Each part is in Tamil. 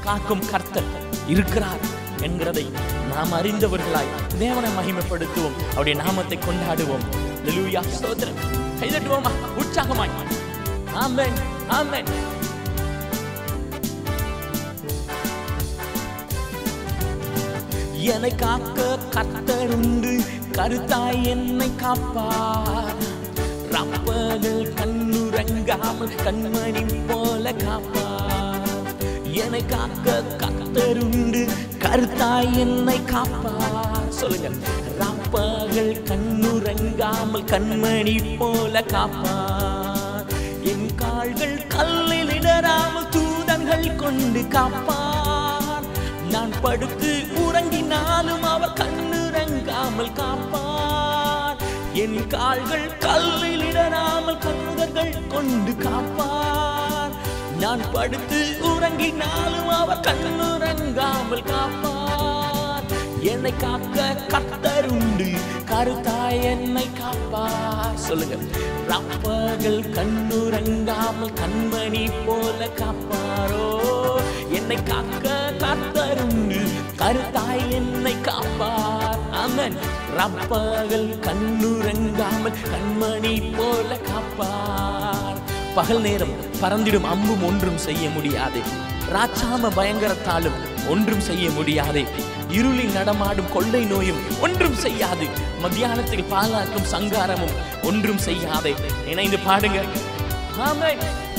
காக்கும் கர்த்தர் இருக்கிறார் என்கிறதை நாம் அறிந்தவர்களாய் தேவனை மகிமைப்படுத்துவோம் அவருடைய நாமத்தை கொண்டாடுவோம் லூயா ஸ்தோத்திரம் கைதட்டுவோமா உற்சாகமாய் ஆமென் ஆமென் என்னை காக்க கர்த்தருண்டு கருத்தாய் என்னை காப்பார் ரப்பகள் கண்ணுறங்காமல் கண்மணி போல காப்பார் என்னை காக்க கர்த்தருண்டு கருத்தாய் என்னை காப்பார் சொல்லுங்க ரப்பகள் கண்ணுறங்காமல் கண்மணி போல காப்பார் என் கால்கள் கல்லில் இடராமல் தூதங்கள் கொண்டு காப்பார் நான் படுத்து உறங்கினாலும் அவர் கண்ணுறங்காமல் காப்பார் என் கால்கள் கல்லில் இடராமல் கண்ணுதர்கள் கொண்டு காப்பார் நான் படுத்து உறங்கினாலும் அவர் கண்ணுறங்காமல் காப்பார் என்னை காக்க கத்தர் உண்டு கருத்தாய் என்னை காப்பார் சொல்லுங்க ரப்பர்கள் கண்ணுறங்காமல் கண்மணி போல காப்பாரோ என்னை காக்க கத்தருண்டு கருத்தாய் என்னை காப்பார் அமன் ரப்பகள் கண்ணுறங்காமல் கண்மணி போல காப்பார் பகல் நேரம் பறந்திடும் அம்பும் ஒன்றும் செய்ய முடியாது ராட்சாம பயங்கரத்தாலும் ஒன்றும் செய்ய முடியாது இருளில் நடமாடும் கொள்ளை நோயும் ஒன்றும் செய்யாது மத்தியானத்தில் பாலாக்கும் சங்காரமும் ஒன்றும் செய்யாதே இணைந்து பாடுங்க ஆமென்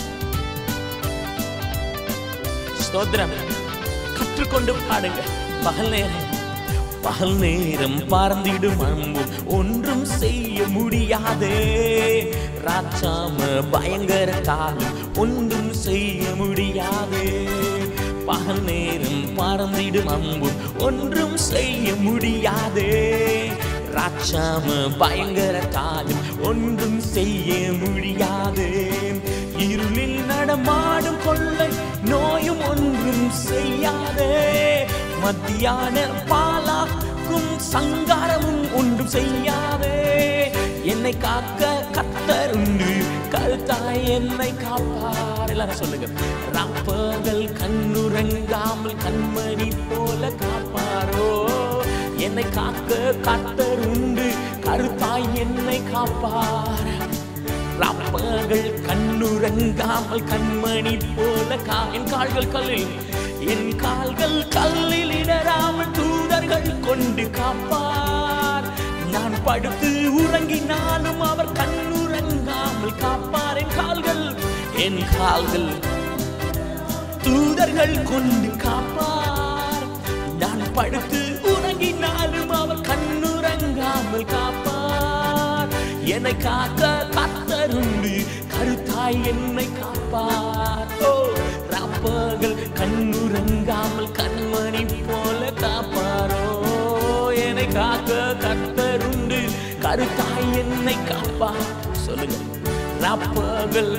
ஸ்தோத்திரம் கற்றுக்கொண்டு பாடுங்க பகல் நேரம் பகல் நேரம் பறந்திடும் அம்பும் ஒன்றும் செய்ய முடியாதே ராட்சாம பயங்கர காலம் ஒன்றும் செய்ய முடியாதே பகல் நேரம் பறந்திடும் அம்பும் ஒன்றும் செய்ய முடியாதே ராட்சாம பயங்கர காலம் ஒன்றும் செய்ய முடியாதே இருளில் நடமாடும் கொள்ளை நோயும் ஒன்றும் செய்யாதே மத்தியான பாலாக்கும் சங்காரமும் ஒன்றும் செய்யாதே என்னை காக்க கத்தர் உண்டு கருத்தாய் என்னை காப்பார் எல்லாரும் சொல்லுங்க ரப்பகள் கண்ணுறங்காமல் கண்மணி போல காப்பாரோ என்னை காக்க கத்தர் உண்டு கருத்தாய் என்னை காப்பார் ரப்பகள் கண்ணுறங்காமல் கண்மணி போல கா என் கால்கள் கல்லில் என் கால்கள் கல்லில் இடராமல் தூதர்கள் கொண்டு காப்பார் நான் படுத்து உறங்கினாலும் அவர் கண்ணுறங்காமல் காப்பார் என் கால்கள் என் கால்கள் தூதர்கள் கொண்டு காப்பார் நான் படுத்து உறங்கினாலும் அவர் கண்ணுறங்காமல் காப்பார் என்னை காக்க கத்தருண்டு கருத்தாய் என்னை காப்பார் ஓ ரப்பர்கள் கண்ணுறங்காமல் கண்மணி போல காப்பாரோ என்னை காக்க கத்தருண்டு கருத்தாய் என்னை காப்பார் சொல்லுங்க ரப்பர்கள்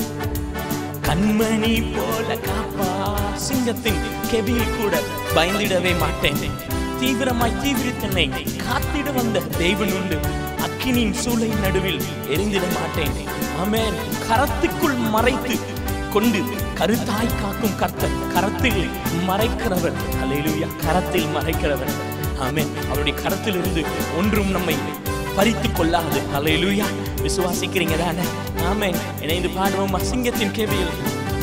கண்மணி போல காப்பா சிங்கத்தின் கெபியில் கூட பயந்திடவே மாட்டேன் தீவிரமாய் தீவிரித்தனை காத்திட வந்த தெய்வன் உண்டு அக்கினியின் சூளை நடுவில் எரிந்திட மாட்டேன் ஆமென் கரத்துக்குள் மறைத்து கொண்டு கருத்தாய் காக்கும் கர்த்தர் கரத்தில் மறைக்கிறவர் அல்லேலூயா கரத்தில் மறைக்கிறவர் ஆமென் அவருடைய கரத்தில் இருந்து ஒன்றும் நம்மை பறித்து கொள்ளாது அல்லேலூயா விசுவாசிக்கிறீங்க தானே ஆமென் இணைந்து பாடுவோம் சிங்கத்தின் கேபியில்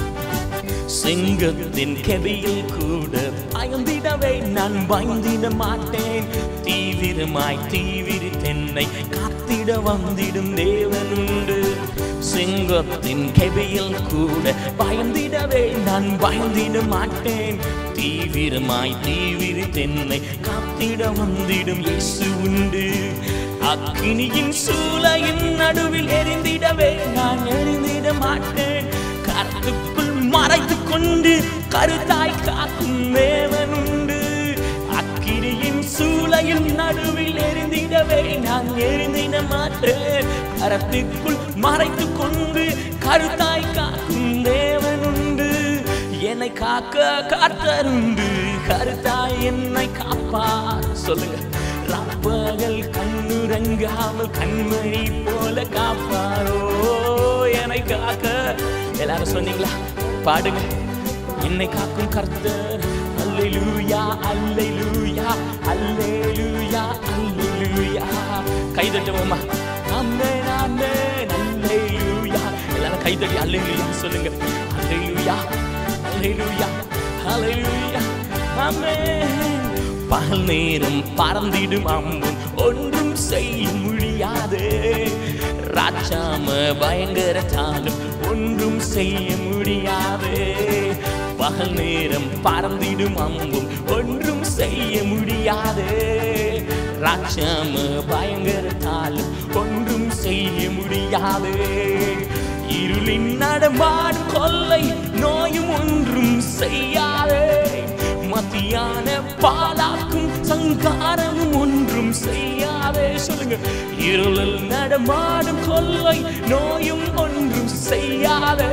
சிங்கத்தின் கெபியில் கூட பயந்திடவே நான் பயந்திட மாட்டேன் தீவிரமாய் தீவிரி தென்னை காத்திட வந்திடும் தேவன் உண்டு சிங்கத்தின் கெபியில் கூட பயந்திடவே நான் பயந்திட மாட்டேன் தீவிரமாய் தீவிரி தென்னை காத்திட வந்திடும் இயேசு உண்டு அக்கினியின் சூளையின் நடுவில் எரிந்திடவே நான் எரிந்திட மாட்டேன் கருத்துக்குள் மறைத்து கொண்டு கருத்தாய் காக்கும் தேவன் உண்டு அக்கினியின் சூளையின் நடுவில் எரிந்திடவே நான் எரிந்திட மாட்டேன் கரத்துக்குள் மறைத்து கொண்டு கருத்தாய் காக்கும் தேவன் உண்டு என்னை காக்க கர்த்தருண்டு கருத்தாய் என்னை காப்பார் சொல்லுங்க ரப்பகல் கண்ணுறங்காமல் கண்மணி போல காப்பாரோ என்னை காக்க எல்லாரும் சொன்னீங்களா பாடுங்க என்னை காக்கும் கர்த்தர் அல்லேலூயா அல்லேலூயா அல்லேலூயா அல்லேலூயா கைதட்டுவோமா ஆமென் ஆமென் அல்லேலூயா எல்லாரும் கைதட்டி அல்லேலூயா சொல்லுங்க அல்லேலூயா அல்லேலூயா அல்லேலூயா ஆமென் பகல் நேரம் பறந்திடும் அம்பும் ஒன்றும் செய்ய முடியாது ராஜாம பயங்கரத்தாலும் ஒன்றும் செய்ய முடியாது பகல் நேரம் பறந்திடும் அம்பும் ஒன்றும் செய்ய முடியாது ராஜாம பயங்கரத்தாலும் ஒன்றும் செய்ய முடியாது இருளின் நடமாடும் கொல்லை நோயும் ஒன்றும் செய்யாதே மத்தியான பாலாக்கும் சங்காரமும் ஒன்றும் செய்யாதே சொல்லுங்க இருளில் நடமாடும் கொல்லை நோயும் ஒன்றும் செய்யாதே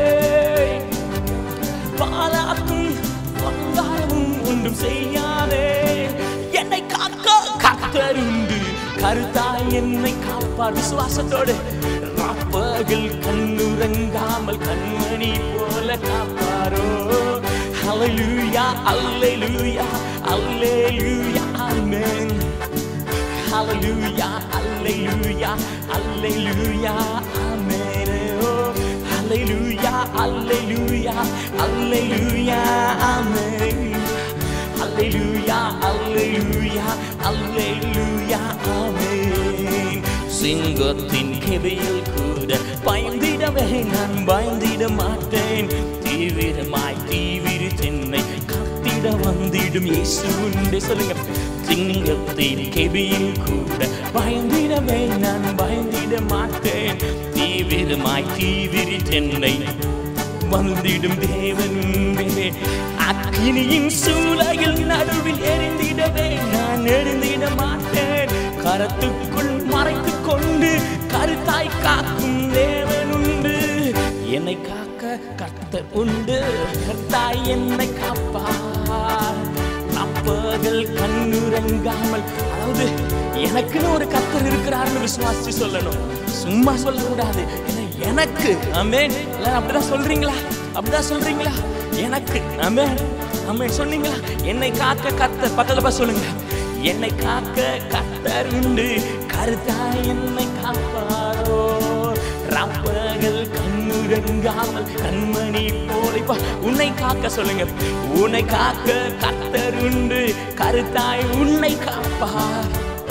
பாலாக்கும் சங்காரமும் ஒன்றும் செய்யாதே என்னை காக்க கத்தருண்டு கருத்தாய் என்னை காப்பார் விசுவாசத்தோடு ராப்பகல் கண்ணுறங்காமல் கண்மணி போல காப்பாரோ Hallelujah, hallelujah, hallelujah, amen. Hallelujah, hallelujah, hallelujah, amen. Oh, hallelujah, hallelujah, hallelujah, amen. Hallelujah, hallelujah, hallelujah, amen. சிங்கத்தின் கெபியில் கூட பயந்திடவே நான் பயந்திட மாட்டேன் தீவிரமாய் தீவிரி தென்னை கத்திட வந்திடும் இயேசு உண்டு சொல்லுங்க சிங்கத்தின் கெபியில் கூட பயந்திடவே நான் பயந்திட மாட்டேன் தீவிரமாய் தீவிரி தென்னை வந்திடும் தேவனுண்டே அக்கினியின் சூளையில் நடுவில் எரிந்திடவே நான் எரிந்திட மாட்டேன் கரத்துக்குள் மறைத்துக் கொண்டு கருத்தாய் காக்கும் தேவனுண்டு என்னை காக்க கர்த்தர் உண்டு கர்த்தாய் என்னை காப்பார் அப்பர்கள் கண்ணுறங்காமல் அதாவது எனக்குன்னு ஒரு கர்த்தர் இருக்கிறாருன்னு விசுவாசிச்சு சொல்லணும் சும்மா சொல்லக்கூடாது ஏன்னா எனக்கு ஆமென் எல்லாரும் அப்படிதான் சொல்றீங்களா அப்படிதான் சொல்றீங்களா எனக்கு ஆமென் ஆமென் சொன்னீங்களா என்னை காக்க கர்த்தர் பக்கத்துல போய் சொல்லுங்க என்னை காக்க கர்த்தர் உண்டு கருத்தாய் என்னை காப்பாரோ ராப்பகல் கண்ணுறங்காமல் கண்மணி போல இப்ப உன்னை காக்க சொல்லுங்க உன்னை காக்க கர்த்தர் உண்டு கருத்தாய் உன்னை காப்பார்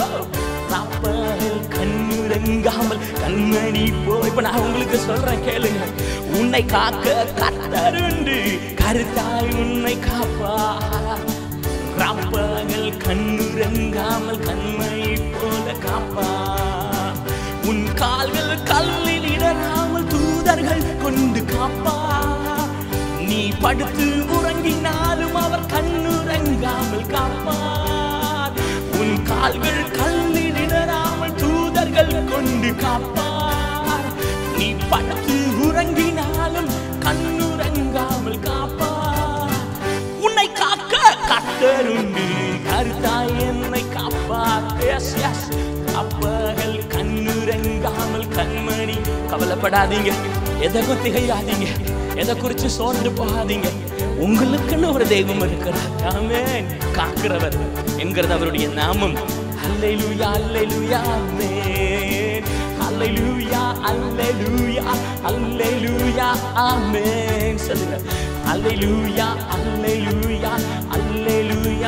ராப்பகல் கண்ணுறங்காமல் கண்மணி போல இப்ப நான் உங்களுக்கு சொல்றேன் கேளுங்க உன்னை காக்க கர்த்தர் உண்டு கருத்தாய் உன்னை காப்பார் ராப்பகல் கண்ணுறங்காமல் கண்மணி போல காப்பா உன் கால்கள் கல்லில் இடராமல் தூதர்கள் கொண்டு காப்பா நீ படுத்து உறங்கினாலும் அவர் கண்ணுறங்காமல் காப்பார் உன் கால்கள் கல்லில் இடராமல் தூதர்கள் கொண்டு காப்பார் நீ படுத்து உறங்கினாலும் கண்ணுறங்காமல் காப்பார் உன்னை காக்க கத்தருண்டு கருத்தாய் என்னை காப்பார் எஸ் எஸ் அப்பகள் கண்ணுறங்காமல் கண்மணி கவலைப்படாதீங்க எதை திகையாதீங்க எதை குறித்து சோர்ந்து போகாதீங்க உங்களுக்குன்னு ஒரு தெய்வம் இருக்கிறார் ஆமென் காக்கிறவர் என்கிறது அவருடைய நாமம் அல்லேலூயா அல்லேலூயா ஆமென் அல்லேலூயா அல்லேலூயா அல்லேலூயா ஆமென் சொல்லுங்க அல்லேலூயா அல்லேலூயா அல்லேலூயா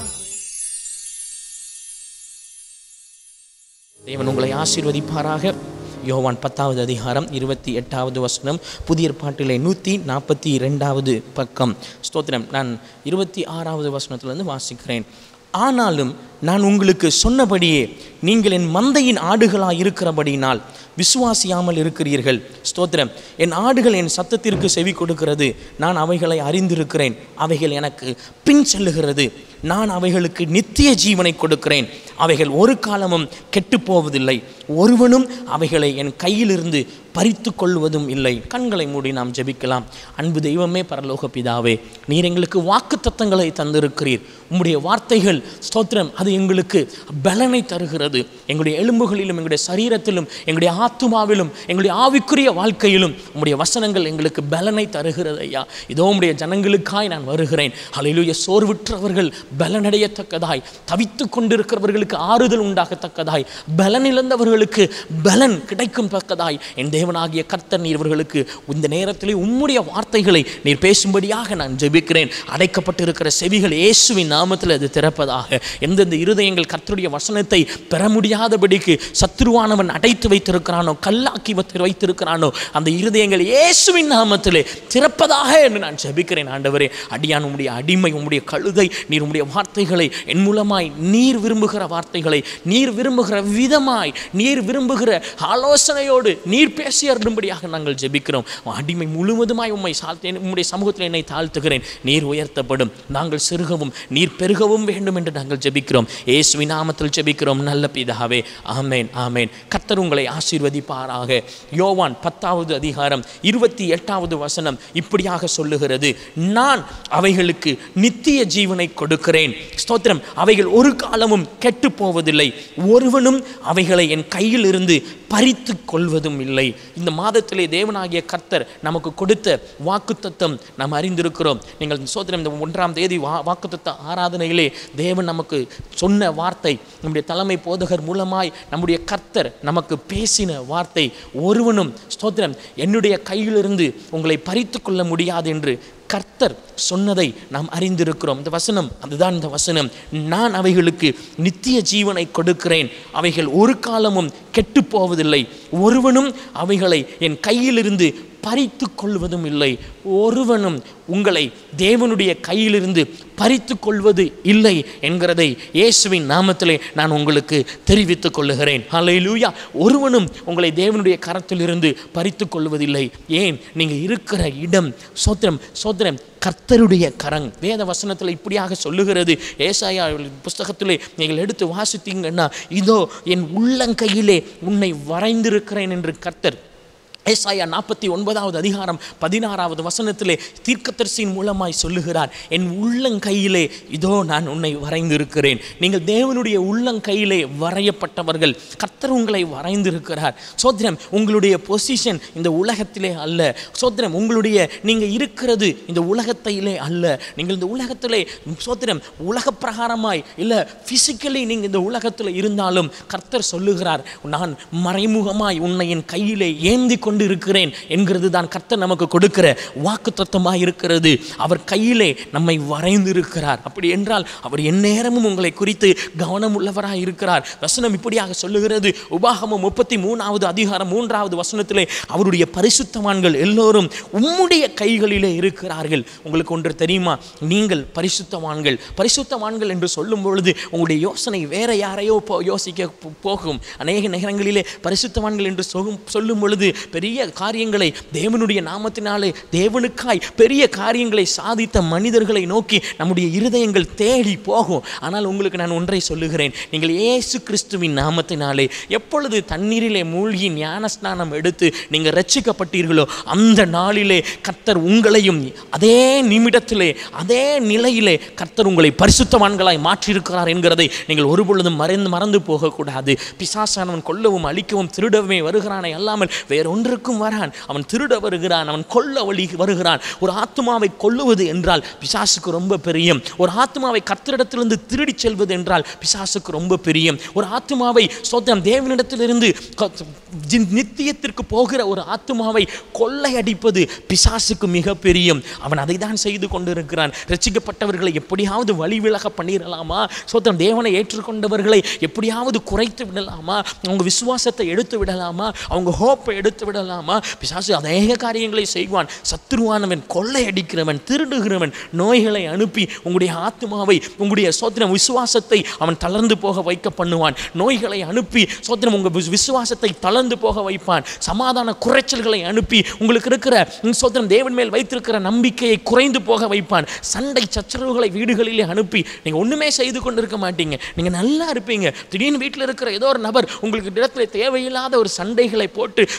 தேவன் உங்களை ஆசீர்வதிப்பாராக யோவான் பத்தாவது அதிகாரம் இருபத்தி எட்டாவது வசனம் புதிய பாட்டிலே நூற்றி நாற்பத்தி இரண்டாவது பக்கம் ஸ்தோத்திரம் நான் இருபத்தி ஆறாவது வசனத்திலிருந்து வாசிக்கிறேன் ஆனாலும் நான் உங்களுக்கு சொன்னபடியே நீங்கள் என் மந்தையின் ஆடுகளாய் இருக்கிறபடியினால் விசுவாசியாமல் இருக்கிறீர்கள் ஸ்தோத்திரம் என் ஆடுகள் என் சத்தத்திற்கு செவி கொடுக்கிறது நான் அவைகளை அறிந்திருக்கிறேன் அவைகள் எனக்கு பின் செல்லுகிறது நான் அவைகளுக்கு நித்திய ஜீவனை கொடுக்கிறேன் அவைகள் ஒரு காலமும் கெட்டுப் போவதில்லை ஒருவனும் அவைகளை என் கையிலிருந்து பறித்து கொள்வதும் இல்லை கண்களை மூடி நாம் ஜெபிக்கலாம் அன்பு தெய்வமே பரலோக பிதாவே நீர் எங்களுக்கு வாக்கு தத்தங்களை தந்திருக்கிறீர் உம்முடைய வார்த்தைகள் ஸ்தோத்திரம் அது அது எங்களுக்கு பலனை தருகிறது எங்களுடைய எலும்புகளிலும் எங்களுடைய சரீரத்திலும் எங்களுடைய ஆத்துமாவிலும் எங்களுடைய ஆவிக்குரிய வாழ்க்கையிலும் உம்முடைய வசனங்கள் எங்களுக்கு பலனை தருகிறது ஐயா இதோ உம்முடைய ஜனங்களுக்காய் நான் வருகிறேன் ஹalleluya சோர்வுற்றவர்கள் பலனடையத்தக்கதாய் தவித்து கொண்டிருக்கிறவர்களுக்கு ஆறுதல் உண்டாகத்தக்கதாய் பலனிழந்தவர்களுக்கு பலன் கிடைக்கும் தக்கதாய் என் தேவனாகிய கர்த்தர் நீர் இவர்களுக்கு இந்த நேரத்திலே உம்முடைய வார்த்தைகளை நீர் பேசும்படியாக நான் ஜெபிக்கிறேன் அடைக்கப்பட்டிருக்கிற செவிகள் இயேசுவின் நாமத்தில் அது திறப்பதாக எந்தெந்த இருதயங்கள் கர்த்தருடைய வசனத்தை பெற முடியாதபடிக்கு சத்துருவானவன் அடைத்து வைத்திருக்கிறானோ கல்லாக்கி வைத்து வைத்திருக்கிறானோ அந்த இருதயங்கள் இயேசுவின் நாமத்திலே திறப்பதாக என்று நான் ஜெபிக்கிறேன் ஆண்டவரே அடியான் உம்முடைய அடிமை உம்முடைய கழுதை நீர் உம்முடைய வார்த்தைகளை என் மூலமாய் நீர் விரும்புகிற வார்த்தைகளை நீர் விரும்புகிற விதமாய் நீர் விரும்புகிற ஆலோசனையோடு நீர் பேசி அருளும்படியாக நாங்கள் ஜெபிக்கிறோம் உன் அடிமை முழுவதுமாய் உம்மை சாழ்த்தேன் உம்முடைய சமூகத்தில் என்னை தாழ்த்துகிறேன் நீர் உயர்த்தப்படும் நாங்கள் சிறுகவும் நீர் பெருகவும் வேண்டும் என்று நாங்கள் ஜெபிக்கிறோம் இயேசுவின் நாமத்தில் ஜெபிக்கிறோம் நல்ல பிதாவே ஆமேன் ஆமேன் கர்த்தர் உங்களை ஆசீர்வதிப்பாராக யோவான் பத்தாவது அதிகாரம் இருபத்தி எட்டாவது வசனம் இப்படியாக சொல்லுகிறது நான் அவைகளுக்கு நித்திய ஜீவனை கொடுக்கிறேன் ஸ்தோத்திரம் அவைகள் ஒரு காலமும் கெட்டு போவதில்லை ஒருவனும் அவைகளை என் கையில் இருந்து பறித்து கொள்வதும் இல்லை இந்த மாதத்திலே தேவனாகிய கர்த்தர் நமக்கு கொடுத்த வாக்குத்தத்தம் நாம் அறிந்திருக்கிறோம் நீங்கள் சோதனம் இந்த ஒன்றாம் தேதி வா வாக்குத்தத்த ஆராதனையிலே தேவன் நமக்கு சொன்ன வார்த்தை நம்முடைய தலைமை போதகர் மூலமாய் நம்முடைய கர்த்தர் நமக்கு பேசின வார்த்தை ஒருவனும் ஸ்தோத்திரம் என்னுடைய கையிலிருந்து உங்களை பறித்து கொள்ள முடியாது என்று கர்த்தர் சொன்னதை நாம் அறிந்திருக்கிறோம் இந்த வசனம் அதுதான் இந்த வசனம் நான் அவைகளுக்கு நித்திய ஜீவனை கொடுக்கிறேன் அவைகள் ஒரு காலமும் கெட்டு போவதில்லை ஒருவனும் அவைகளை என் கையிலிருந்து பறித்து கொள்வதும் இல்லை ஒருவனும் உங்களை தேவனுடைய கையிலிருந்து பறித்து கொள்வது இல்லை என்கிறதை இயேசுவின் நாமத்திலே நான் உங்களுக்கு தெரிவித்துக் கொள்ளுகிறேன் ஹalleluya ஒருவனும் உங்களை தேவனுடைய கரத்திலிருந்து பறித்து கொள்வதில்லை ஏன் நீங்கள் இருக்கிற இடம் சோத்திரம் சோத்திரம் கர்த்தருடைய கரங் வேத வசனத்தில் இப்படியாக சொல்லுகிறது ஏசாயா புஸ்தகத்திலே நீங்கள் எடுத்து வாசித்தீங்கன்னா இதோ என் உள்ளங்கையிலே உன்னை வரைந்திருக்கிறேன் என்று கர்த்தர் ஏசாயா நாற்பத்தி ஒன்பதாவது அதிகாரம் பதினாறாவது வசனத்திலே தீர்க்கதரிசியின் மூலமாய் சொல்லுகிறார் என் உள்ளங்கையிலே இதோ நான் உன்னை வரைந்திருக்கிறேன் நீங்கள் தேவனுடைய உள்ளங்கையிலே வரையப்பட்டவர்கள் கர்த்தர் உங்களை வரைந்திருக்கிறார் சோத்திரம் உங்களுடைய பொசிஷன் இந்த உலகத்திலே அல்ல சோத்திரம் உங்களுடைய நீங்கள் இருக்கிறது இந்த உலகத்திலே அல்ல நீங்கள் இந்த உலகத்திலே சோத்திரம் உலக பிரகாரமாய் இல்லை ஃபிசிக்கலி நீங்கள் இந்த உலகத்தில் இருந்தாலும் கர்த்தர் சொல்லுகிறார் நான் மறைமுகமாய் உன்னை என் கையிலே ஏந்தி கொண்டு இருக்கிறேன் என்கிறது தான் கர்த்தர் நமக்கு கொடுக்கிற வாக்கு தத்துவமாக இருக்கிறது அவர் கையிலே நம்மை வரைந்திருக்கிறார் அப்படி என்றால் அவர் எந்நேரமும் உங்களை குறித்து கவனம் உள்ளவராக இருக்கிறார் வசனம் இப்படியாக சொல்லுகிறது உபாகமம் முப்பத்தி மூணாவது அதிகாரம் மூன்றாவது வசனத்திலே அவருடைய பரிசுத்தவான்கள் எல்லோரும் உம்முடைய கைகளிலே இருக்கிறார்கள் உங்களுக்கு ஒன்று தெரியுமா நீங்கள் பரிசுத்தவான்கள் பரிசுத்தவான்கள் என்று சொல்லும் பொழுது உங்களுடைய யோசனை வேற யாரையோ போ யோசிக்க போ- போகும் அநேக நேரங்களிலே பரிசுத்தவான்கள் என்று சொல்லும் சொல்லும் பொழுது பெரிய காரியங்களை தேவனுடைய நாமத்தினாலே தேவனுக்காய் பெரிய காரியங்களை சாதித்த மனிதர்களை நோக்கி நம்முடைய இருதயங்கள் தேடி போகும் ஆனால் உங்களுக்கு நான் ஒன்றை சொல்லுகிறேன் நீங்கள் இயேசு கிறிஸ்துவின் நாமத்தினாலே எப்பொழுது தண்ணீரிலே மூழ்கி ஞான ஸ்நானம் எடுத்து நீங்கள் ரட்சிக்கப்பட்டீர்களோ அந்த நாளிலே கர்த்தர் உங்களையும் அதே நிமிடத்திலே அதே நிலையிலே கர்த்தர் உங்களை பரிசுத்தவான்களாய் மாற்றியிருக்கிறார் என்கிறதை நீங்கள் ஒருபொழுதும் மறந்து மறந்து போகக்கூடாது பிசாசானவன் கொல்லவும் அழிக்கவும் திருடவே வருகிறானே அல்லாமல் வேறொன்றுக்கும் வரான் அவன் திருட வருகிறான் அவன் கொல்ல வழி வருகிறான் ஒரு ஆத்மாவை கொல்லுவது என்றால் பிசாசுக்கு ரொம்ப பெரியம் ஒரு ஆத்மாவை கர்த்தரிடத்திலிருந்து திருடிச் செல்வது என்றால் பிசாசுக்கு ரொம்ப பெரியம் ஒரு ஆத்மாவை சோத்திரம் தேவனிடத்திலிருந்து க- ஜி- நித்தியத்திற்கு போகிற ஒரு ஆத்மாவை கொள்ளையடிப்பது பிசாசுக்கு மிக பெரியம் அவன் அதை தான் செய்து கொண்டிருக்கிறான் ரட்சிக்கப்பட்டவர்களை எப்படியாவது வழி விலக பண்ணிடலாமா சோத்திரம் தேவனை ஏற்றுக்கொண்டவர்களை எப்படியாவது குறைத்து விடலாமா அவங்க விசுவாசத்தை எடுத்து விடலாமா அவங்க ஹோப்பை எடுத்து விடலாமா பிசாசு அநேக காரியங்களை செய்வான் சத்துருவானவன் கொள்ளையடிக்கிறவன் திருடுகிறவன் நோய்களை அனுப்பி உங்களுடைய ஆத்மாவை உங்களுடைய சோத்திரம் விசுவாசத்தை அவன் தளர்ந்து போக வைக்க பண்ணுவான் நோய்களை அனுப்பி சோத்திரம் உங்கள் விசு- விசுவாசத்தை தளர்ந்து போக வைப்பான் சமாதான குறைச்சல்களை அனுப்பி உங்களுக்கு இருக்கிற உம், சோத்திரம் தேவன் மேல் வைத்திருக்கிற நம்பிக்கையை குறைந்து போக வைப்பான் சண்டை சச்சரவுகளை வீடுகளிலே அனுப்பி நீங்கள் ஒன்றுமே செய்து கொண்டிருக்க மாட்டீங்க நீங்கள் நல்லா இருப்பீங்க திடீர்னு வீட்டில் இருக்கிற ஏதோ ஒரு நபர் உங்களுக்கு இடத்துல தேவையில்லாத ஒரு சண்டைகளை போட்டு தேவையில்லாத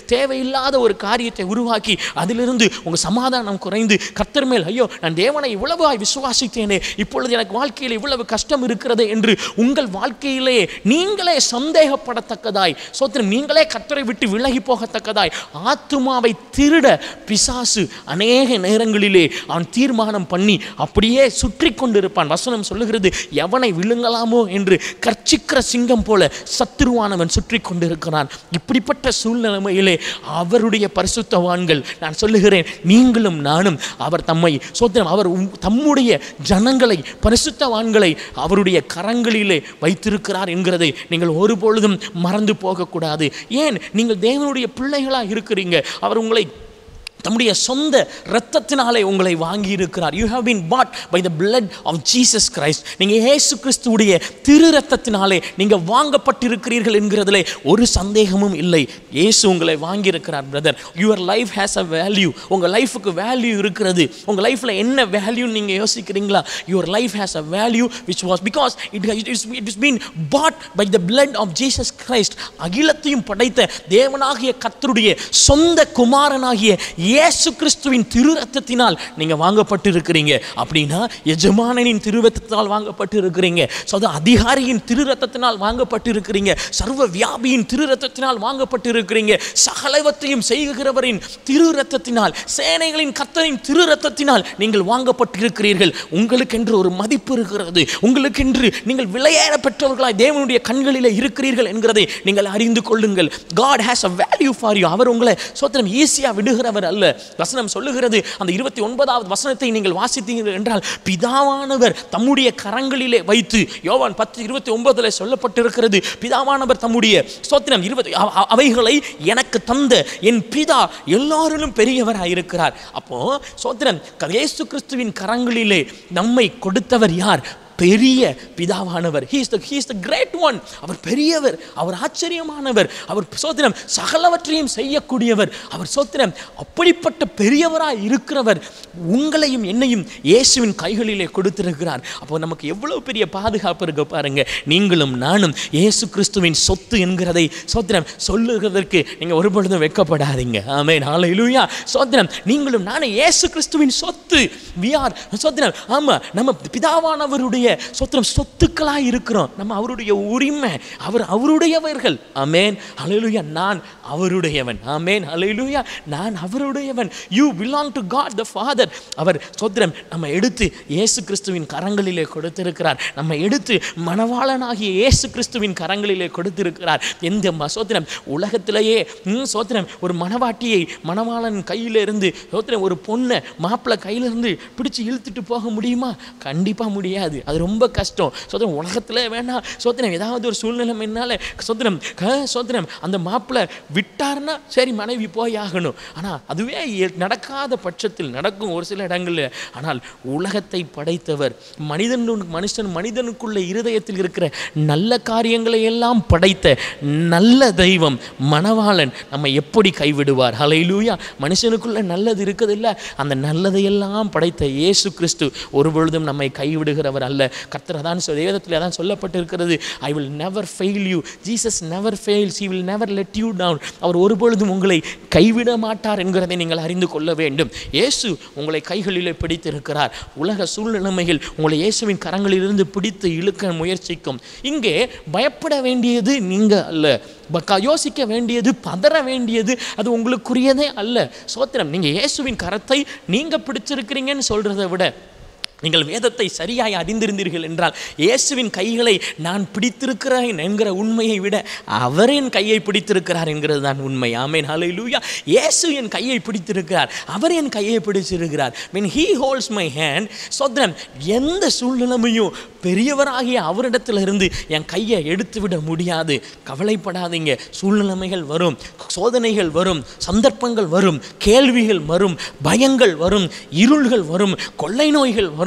தேவையில்லாத ஒரு காரியத்தை உருவாக்கி அதிலிருந்து உங்கள் சமாதானம் குறைந்து கர்த்தர் மேல் ஐயோ நான் தேவனை இவ்வளவாய் விசுவாசித்தேனே இப்பொழுது எனக்கு வாழ்க்கையில் இவ்வளவு கஷ்டம் இருக்கிறது என்று உங்கள் வாழ்க்கையிலே நீங்களே சந்தேகப்படத்தக்கதாய் சோத்திரம் நீங்களே கர்த்தரை விட்டு விலகி போகத்தக்கதாய் ஆத்துமாவை திருட பிசாசு அநேக நேரங்களிலே அவன் தீர்மானம் பண்ணி அப்படியே சுற்றி கொண்டிருப்பான் வசனம் சொல்லுகிறது எவனை விழுங்கலாமோ என்று கர்ச்சிக்கிற சிங்கம் போல சத்துருவானவன் சுற்றி கொண்டிருக்கிறான் இப்படிப்பட்ட சூழ்நிலைமையிலே அவருடைய பரிசுத்தவான்கள் நான் சொல்லுகிறேன் நீங்களும் நானும் அவர் தம்மை சோத்திரம் அவர் உம்- தம்முடைய ஜனங்களை பரிசுத்தவான்களை அவருடைய கரங்களிலே வைத்திருக்கிறார் என்கிறதை நீங்கள் ஒருபொழுதும் மறந்து போகக்கூடாது ஏன் நீங்கள் தேவனுடைய பிள்ளைகளாக இருக்கிறீங்க அவர் உங்களை தம்முடைய சொந்த இரத்தத்தினாலே உங்களை வாங்கி இருக்கிறார் you have been bought by the blood of Jesus Christ நீங்கள் இயேசு கிறிஸ்துவுடைய திரு ரத்தத்தினாலே நீங்கள் வாங்கப்பட்டிருக்கிறீர்கள் என்கிறதிலே ஒரு சந்தேகமும் இல்லை இயேசு உங்களை வாங்கியிருக்கிறார் brother your life has a value உங்கள் லைஃபுக்கு வேல்யூ இருக்கிறது உங்கள் லைஃப்பில் என்ன வேல்யூன்னு நீங்கள் யோசிக்கிறீங்களா your life has a value which was because it it is it is been bought by the blood of Jesus Christ அகிலத்தையும் படைத்த தேவனாகிய கர்த்தருடைய சொந்த குமாரனாகிய இயேசு கிறிஸ்துவின் திரு ரத்தத்தினால் நீங்கள் வாங்கப்பட்டிருக்கிறீங்க அப்படின்னா எஜமானனின் திரு ரத்தத்தினால் வாங்கப்பட்டிருக்கிறீங்க ஸோ அது அதிகாரியின் திரு ரத்தத்தினால் வாங்கப்பட்டிருக்கிறீங்க சர்வ வியாபியின் திரு ரத்தத்தினால் வாங்கப்பட்டிருக்கிறீங்க சகலவற்றையும் செய்கிறவரின் திரு ரத்தத்தினால் சேனைகளின் கத்தரின் திரு ரத்தத்தினால் நீங்கள் வாங்கப்பட்டிருக்கிறீர்கள் உங்களுக்கென்று ஒரு மதிப்பு இருக்கிறது உங்களுக்கென்று நீங்கள் விலையேற பெற்றவர்களாய் தேவனுடைய கண்களிலே இருக்கிறீர்கள் என்கிறதை நீங்கள் அறிந்து கொள்ளுங்கள் God has a value for you அவர் உங்களை சோத்திரம் ஈஸியாக விடுகிறவர் அல்ல வசனம் சொல்லுகிறது அந்த இருபத்தி ஒன்பதாவது வசனத்தை நீங்கள் வாசித்தீர்கள் என்றால் பிதாவானவர் தம்முடைய கரங்களிலே வைத்து யோவான் பத்து இருபத்தி ஒன்பதுல சொல்லப்பட்டிருக்கிறது பிதாவானவர் தம்முடைய ஸ்தோத்திரம் இருபத்தி அ- அ- அவைகளை எனக்கு தந்த என் பிதா எல்லாரிலும் பெரியவராக இருக்கிறார் அப்போ சோத்திரம் இயேசு கிறிஸ்துவின் கரங்களிலே நம்மை கொடுத்தவர் யார் பெரிய பிதாவானவர் he is the he is the great one அவர் பெரியவர் அவர் ஆச்சரியமானவர் அவர் சோத்திரம் சகலவற்றையும் செய்யக்கூடியவர் அவர் சோத்திரம் அப்படிப்பட்ட பெரியவராய் இருக்கிறவர் உங்களையும் என்னையும் இயேசுவின் கைகளிலே கொடுத்திருக்கிறார் அப்போ நமக்கு எவ்வளவு பெரிய பாதுகாப்பு இருக்கு பாருங்க நீங்களும் நானும் இயேசு கிறிஸ்துவின் சொத்து என்கிறதை சோத்திரம் சொல்லுகிறதற்கு நீங்க ஒரு பொழுதும் வெட்கப்படாதீங்க ஆமென் ஹalleluya சோத்திரம் நீங்களும் நானும் இயேசு கிறிஸ்துவின் சொத்து we are சோத்திரம் ஆமா நம்ம பிதாவானவருடைய சோத்திரம் சொத்துக்களாய் இருக்கிறோம் நம்ம அவருடைய உரிமை அவர் அவருடையவர்கள் ஆமென் ஹalleluya நான் அவருடையவன் ஆமென் ஹalleluya நான் அவருடையவன் you belong to God the father அவர் சோத்திரம் நம்ம எடுத்து இயேசு கிறிஸ்துவின் கரங்களிலே கொடுத்திருக்கிறார் நம்ம எடுத்து மணவாளனாகிய இயேசு கிறிஸ்துவின் கரங்களிலே கொடுத்திருக்கிறார் எந்த ம- சோத்திரம் உலகத்திலேயே ம், சோத்திரம் ஒரு மணவாட்டியை மணவாளன் கையில இருந்து சோத்திரம் ஒரு பொண்ணை மாப்பிள்ளை கையில இருந்து பிடிச்சு இழுத்துட்டு போக முடியுமா கண்டிப்பா முடியாது அது ரொம்ப கஷ்டம் சோத்திரம் உலகத்துல வேணா சோத்திரம் ஏதாவது ஒரு சூழ்நிலை என்னால சோத்திரம் க- சோத்திரம் அந்த மாப்பிள்ளை விட்டார்னா சரி மனைவி போய் ஆகணும் ஆனா அதுவே எ- நடக்காத பட்சத்தில் நடக்கும் ஒரு சில இடங்கள்ல ஆனால் உலகத்தை படைத்தவர் மனிதன் மனுஷன் மனிதனுக்குள்ள இருதயத்தில் இருக்கிற நல்ல காரியங்களை எல்லாம் படைத்த நல்ல தெய்வம் மணவாளன் நம்ம எப்படி கைவிடுவார் ஹalleluya மனுஷனுக்குள்ள நல்லது இருக்குதில்ல அந்த நல்லதையெல்லாம் படைத்த இயேசு கிறிஸ்து ஒரு பொழுதும் நம்மை கைவிடுகிறவர் அல்ல கர்த்தர் தான் வேதத்தில் அதான் சொல்லப்பட்டிருக்கிறது I will never fail you Jesus never fails he will never let you down அவர் ஒரு பொழுதும் உங்களை கைவிட மாட்டார் என்கிறதை நீங்கள் அறிந்து கொள்ள வேண்டும் இயேசு உங்களை கைகளிலே பிடித்திருக்கிறார் உலக சூழ்நிலைமைகள் உங்களை இயேசுவின் கரங்களிலிருந்து பிடித்து இழுக்க முயற்சிக்கும் இங்கே பயப்பட வேண்டியது நீங்க அல்ல ப- யோசிக்க வேண்டியது பதற வேண்டியது அது உங்களுக்குரியதே அல்ல சோத்திரம் நீங்க இயேசுவின் கரத்தை நீங்க பிடிச்சிருக்கிறீங்கன்னு சொல்றதை விட நீங்கள் வேதத்தை சரியாய் அறிந்திருந்தீர்கள் என்றால் இயேசுவின் கைகளை நான் பிடித்திருக்கிறேன் என்கிற உண்மையை விட அவர் என் கையை பிடித்திருக்கிறார் என்கிறது தான் உண்மை ஆமேன் ஹalleluya இயேசு என் கையை பிடித்திருக்கிறார் அவர் என் கையை பிடிச்சிருக்கிறார் when he holds my hand சோதரன் எந்த சூழ்நிலைமையும் பெரியவராகிய அவரிடத்திலிருந்து என் கையை எடுத்து விட முடியாது கவலைப்படாதீங்க சூழ்நிலைமைகள் வரும் சோதனைகள் வரும் சந்தர்ப்பங்கள் வரும் கேள்விகள் வரும் பயங்கள் வரும் இருள்கள் வரும் கொள்ளை நோய்கள் வரும்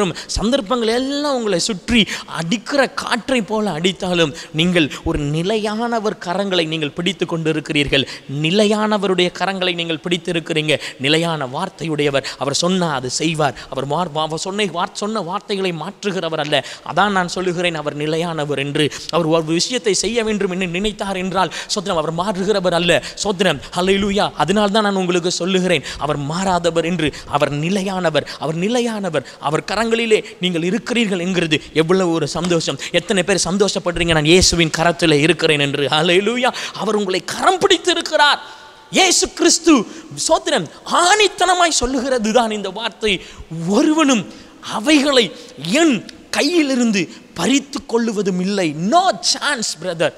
வரும் சந்தர்ப்பங்கள் எல்லாம் உங்களை சுற்றி அடிக்கிற காற்றை போல அடித்தாலும் நீங்கள் ஒரு நிலையானவர் கரங்களை நீங்கள் பிடித்து கொண்டு இருக்கிறீர்கள் நிலையானவருடைய கரங்களை நீங்கள் பிடித்து இருக்கிறீங்க நிலையான வார்த்தையுடையவர் அவர் சொன்னா அது செய்வார் அவர் வார் அவர் சொன்ன வார் சொன்ன வார்த்தைகளை மாற்றுகிறவர் அல்ல அதான் நான் சொல்லுகிறேன் அவர் நிலையானவர் என்று அவர் ஒரு விஷயத்தை செய்ய வேண்டும் என்று நினைத்தார் என்றால் சோத்திரம் அவர் மாறுகிறவர் அல்ல சோத்திரம் ஹalleluya அதனால் தான் நான் உங்களுக்கு சொல்லுகிறேன் அவர் மாறாதவர் என்று அவர் நிலையானவர் அவர் நிலையானவர் அவர் கரங்களிலே நீங்கள் இருக்கிறீர்கள் என்கிறது எவ்வளவு ஒரு சந்தோஷம் எத்தனை பேர் சந்தோஷப்படுறீங்க நான் இயேசுவின் கரத்தில் இருக்கிறேன் என்று ஹalleluya அவர் உங்களை கரம் பிடித்து இருக்கிறார் இயேசு கிறிஸ்து சோத்திரம் ஆணித்தனமாய் சொல்லுகிறது தான் இந்த வார்த்தை ஒருவனும் அவைகளை என் கையிலிருந்து பறித்து கொள்ளுவதும் இல்லை no chance brother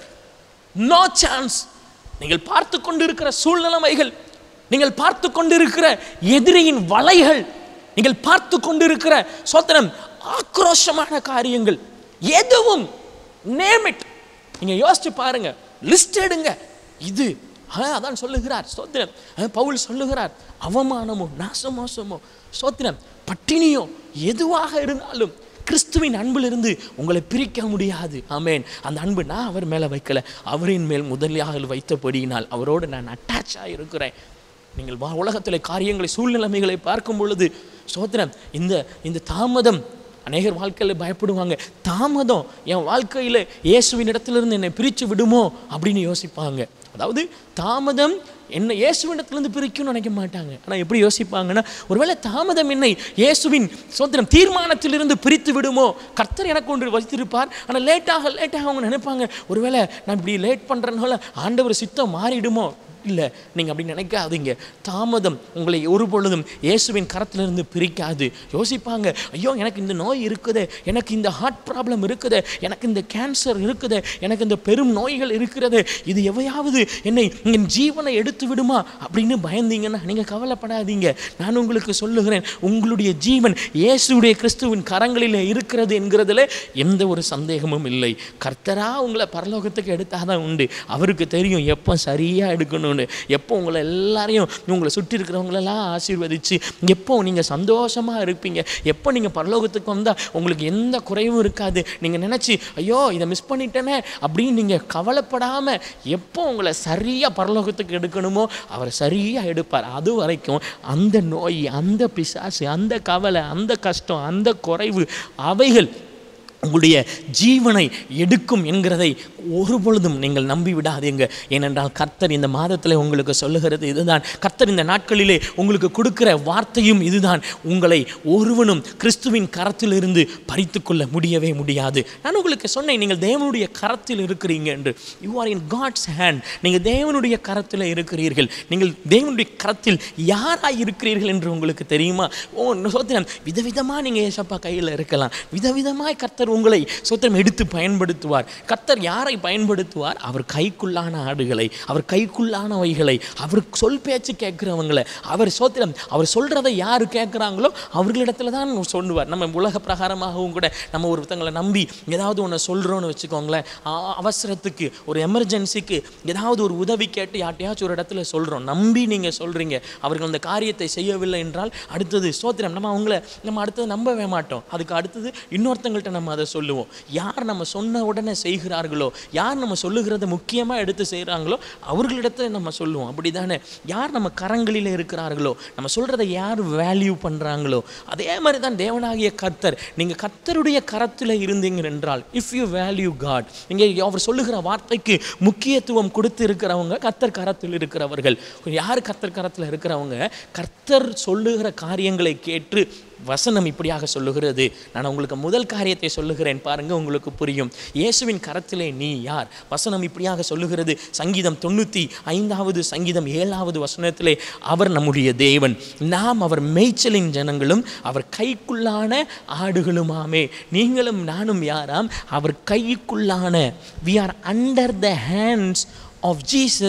no chance நீங்கள் பார்த்து கொண்டிருக்கிற சூழ்நிலைமைகள் நீங்கள் பார்த்து கொண்டிருக்கிற எதிரியின் வலைகள் நீங்கள் பார்த்து கொண்டிருக்கிற சோத்திரம் ஆக்ரோஷமான காரியங்கள் எதுவும் நேம் இட் நீங்க யோசிச்சு பாருங்க லிஸ்ட் எடுங்க இது ஆ, அதான் சொல்லுகிறார் ஸ்தோத்திரம் ஆ, பவுல் சொல்லுகிறார் அவமானமோ நாசமோசமோ ஸ்தோத்திரம் பட்டினியோ எதுவாக இருந்தாலும் கிறிஸ்துவின் அன்பிலிருந்து உங்களை பிரிக்க முடியாது ஆமென் அந்த அன்பு நான் அவர் மேலே வைக்கல அவரின் மேல் முதலியாக வைத்தபடியினால் அவரோடு நான் அட்டாச் இருக்கிறேன் நீங்கள் வா உலகத்தில் காரியங்களை சூழ்நிலைமைகளை பார்க்கும் பொழுது சோத்திரம் இந்த இந்த தாமதம் அநேகர் வாழ்க்கையில் பயப்படுவாங்க தாமதம் என் வாழ்க்கையில் இயேசுவின் இடத்திலிருந்து என்னை பிரித்து விடுமோ அப்படின்னு யோசிப்பாங்க அதாவது தாமதம் என்னை இயேசுவிடத்திலிருந்து பிரிக்கும்னு நினைக்க மாட்டாங்க ஆனால் எப்படி யோசிப்பாங்கன்னா ஒருவேளை தாமதம் என்னை இயேசுவின் சோத்திரம் தீர்மானத்திலிருந்து பிரித்து விடுமோ கர்த்தர் எனக்கு ஒன்று வைத்திருப்பார் ஆனால் லேட்டாக லேட்டாக அவங்க நினைப்பாங்க ஒருவேளை நான் இப்படி லேட் பண்ணுறதுனால ஆண்டவர் சித்தம் மாறிடுமோ இல்லை நீங்கள் அப்படி நினைக்காதீங்க தாமதம் உங்களை ஒரு பொழுதும் இயேசுவின் கரத்திலிருந்து பிரிக்காது யோசிப்பாங்க ஐயோ எனக்கு இந்த நோய் இருக்குதே எனக்கு இந்த ஹார்ட் ப்ராப்ளம் இருக்குதே எனக்கு இந்த கேன்சர் இருக்குதே எனக்கு இந்த பெரும் நோய்கள் இருக்கிறது இது எவையாவது என்னை என் ஜீவனை எடுத்து விடுமா அப்படின்னு பயந்தீங்கன்னா நீங்கள் கவலைப்படாதீங்க நான் உங்களுக்கு சொல்லுகிறேன் உங்களுடைய ஜீவன் இயேசுடைய கிறிஸ்துவின் கரங்களில் இருக்கிறது என்கிறதுல எந்த ஒரு சந்தேகமும் இல்லை கர்த்தரா உங்களை பரலோகத்துக்கு எடுத்தாதான் உண்டு அவருக்கு தெரியும் எப்போ சரியாக எடுக்கணும்னு எப்போ உங்களை எல்லாரையும் உங்களை சுற்றி இருக்கிறவங்களெல்லாம் ஆசீர்வதிச்சு எப்போ நீங்கள் சந்தோஷமாக இருப்பீங்க எப்போ நீங்கள் பரலோகத்துக்கு வந்தால் உங்களுக்கு எந்த குறைவும் இருக்காது நீங்கள் நினச்சி ஐயோ இதை மிஸ் பண்ணிட்டேனே அப்படின்னு நீங்கள் கவலைப்படாமல் எப்போ உங்களை சரியாக பரலோகத்துக்கு எடுக்கணுமோ அவர் சரியாக எடுப்பார் அது வரைக்கும் அந்த நோய் அந்த பிசாசு அந்த கவலை அந்த கஷ்டம் அந்த குறைவு அவைகள் உங்களுடைய ஜீவனை எடுக்கும் என்கிறதை ஒரு பொழுதும் நீங்கள் நம்பி விடாதீங்க ஏனென்றால் கர்த்தர் இந்த மாதத்தில் உங்களுக்கு சொல்லுகிறது இதுதான் கர்த்தர் இந்த நாட்களிலே உங்களுக்கு கொடுக்கிற வார்த்தையும் இதுதான் உங்களை ஒருவனும் கிறிஸ்துவின் கரத்திலிருந்து பறித்து கொள்ள முடியவே முடியாது நான் உங்களுக்கு சொன்னேன் நீங்கள் தேவனுடைய கரத்தில் இருக்கிறீங்க என்று you are in God's hand நீங்கள் தேவனுடைய கரத்தில் இருக்கிறீர்கள் நீங்கள் தேவனுடைய கரத்தில் யாராய் இருக்கிறீர்கள் என்று உங்களுக்கு தெரியுமா ஓ சோத்திரம் விதவிதமாக நீங்கள் ஏசப்பா கையில் இருக்கலாம் விதவிதமாய் கர்த்தர் உங்களை சோத்திரம் எடுத்து பயன்படுத்துவார் கர்த்தர் யாரை பயன்படுத்துவார் அவர் கைக்குள்ளான ஆடுகளை அவர் கைக்குள்ளானவைகளை அவர் சொல் பேச்சு கேட்குறவங்களை அவர் சோத்திரம் அவர் சொல்கிறதை யார் கேட்குறாங்களோ அவர்களிடத்துல தான் சொல்லுவார் நம்ம உலக பிரகாரமாகவும் கூட நம்ம ஒருத்தங்களை நம்பி ஏதாவது ஒன்று சொல்கிறோன்னு வச்சுக்கோங்களேன் ஆ- அவசரத்துக்கு ஒரு எமர்ஜென்சிக்கு ஏதாவது ஒரு உதவி கேட்டு யார்ட்டையாச்சும் ஒரு இடத்துல சொல்கிறோம் நம்பி நீங்கள் சொல்கிறீங்க அவர்கள் அந்த காரியத்தை செய்யவில்லை என்றால் அடுத்தது சோத்திரம் நம்ம அவங்கள நம்ம அடுத்தது நம்பவே மாட்டோம் அதுக்கு அடுத்தது இன்னொருத்தங்கள்ட்ட நம்ம அதை சொல்லுவோம் யார் நம்ம சொன்ன உடனே செய்கிறார்களோ யார் நம்ம சொல்லுகிறத முக்கியமாக எடுத்து செய்கிறாங்களோ அவர்களிடத்துல நம்ம சொல்லுவோம் அப்படி தானே யார் நம்ம கரங்களில் இருக்கிறார்களோ நம்ம சொல்கிறத யார் வேல்யூ பண்ணுறாங்களோ அதே மாதிரி தான் தேவனாகிய கர்த்தர் நீங்கள் கர்த்தருடைய கரத்தில் இருந்தீங்க என்றால் இஃப் யூ வேல்யூ காட் நீங்கள் அவர் சொல்லுகிற வார்த்தைக்கு முக்கியத்துவம் கொடுத்து இருக்கிறவங்க கர்த்தர் கரத்தில் இருக்கிறவர்கள் யார் கர்த்தர் கரத்தில் இருக்கிறவங்க கர்த்தர் சொல்லுகிற காரியங்களை கேட்டு வசனம் இப்படியாக சொல்லுகிறது நான் உங்களுக்கு முதல் காரியத்தை சொல்லுகிறேன் பாருங்க உங்களுக்கு புரியும் இயேசுவின் கரத்திலே நீ யார் வசனம் இப்படியாக சொல்லுகிறது சங்கீதம் தொண்ணூற்றி ஐந்தாவது சங்கீதம் ஏழாவது வசனத்திலே அவர் நம்முடைய தேவன் நாம் அவர் மேய்ச்சலின் ஜனங்களும் அவர் கைக்குள்ளான ஆடுகளுமாமே நீங்களும் நானும் யாராம் அவர் கைக்குள்ளான we are under the hands of Jesus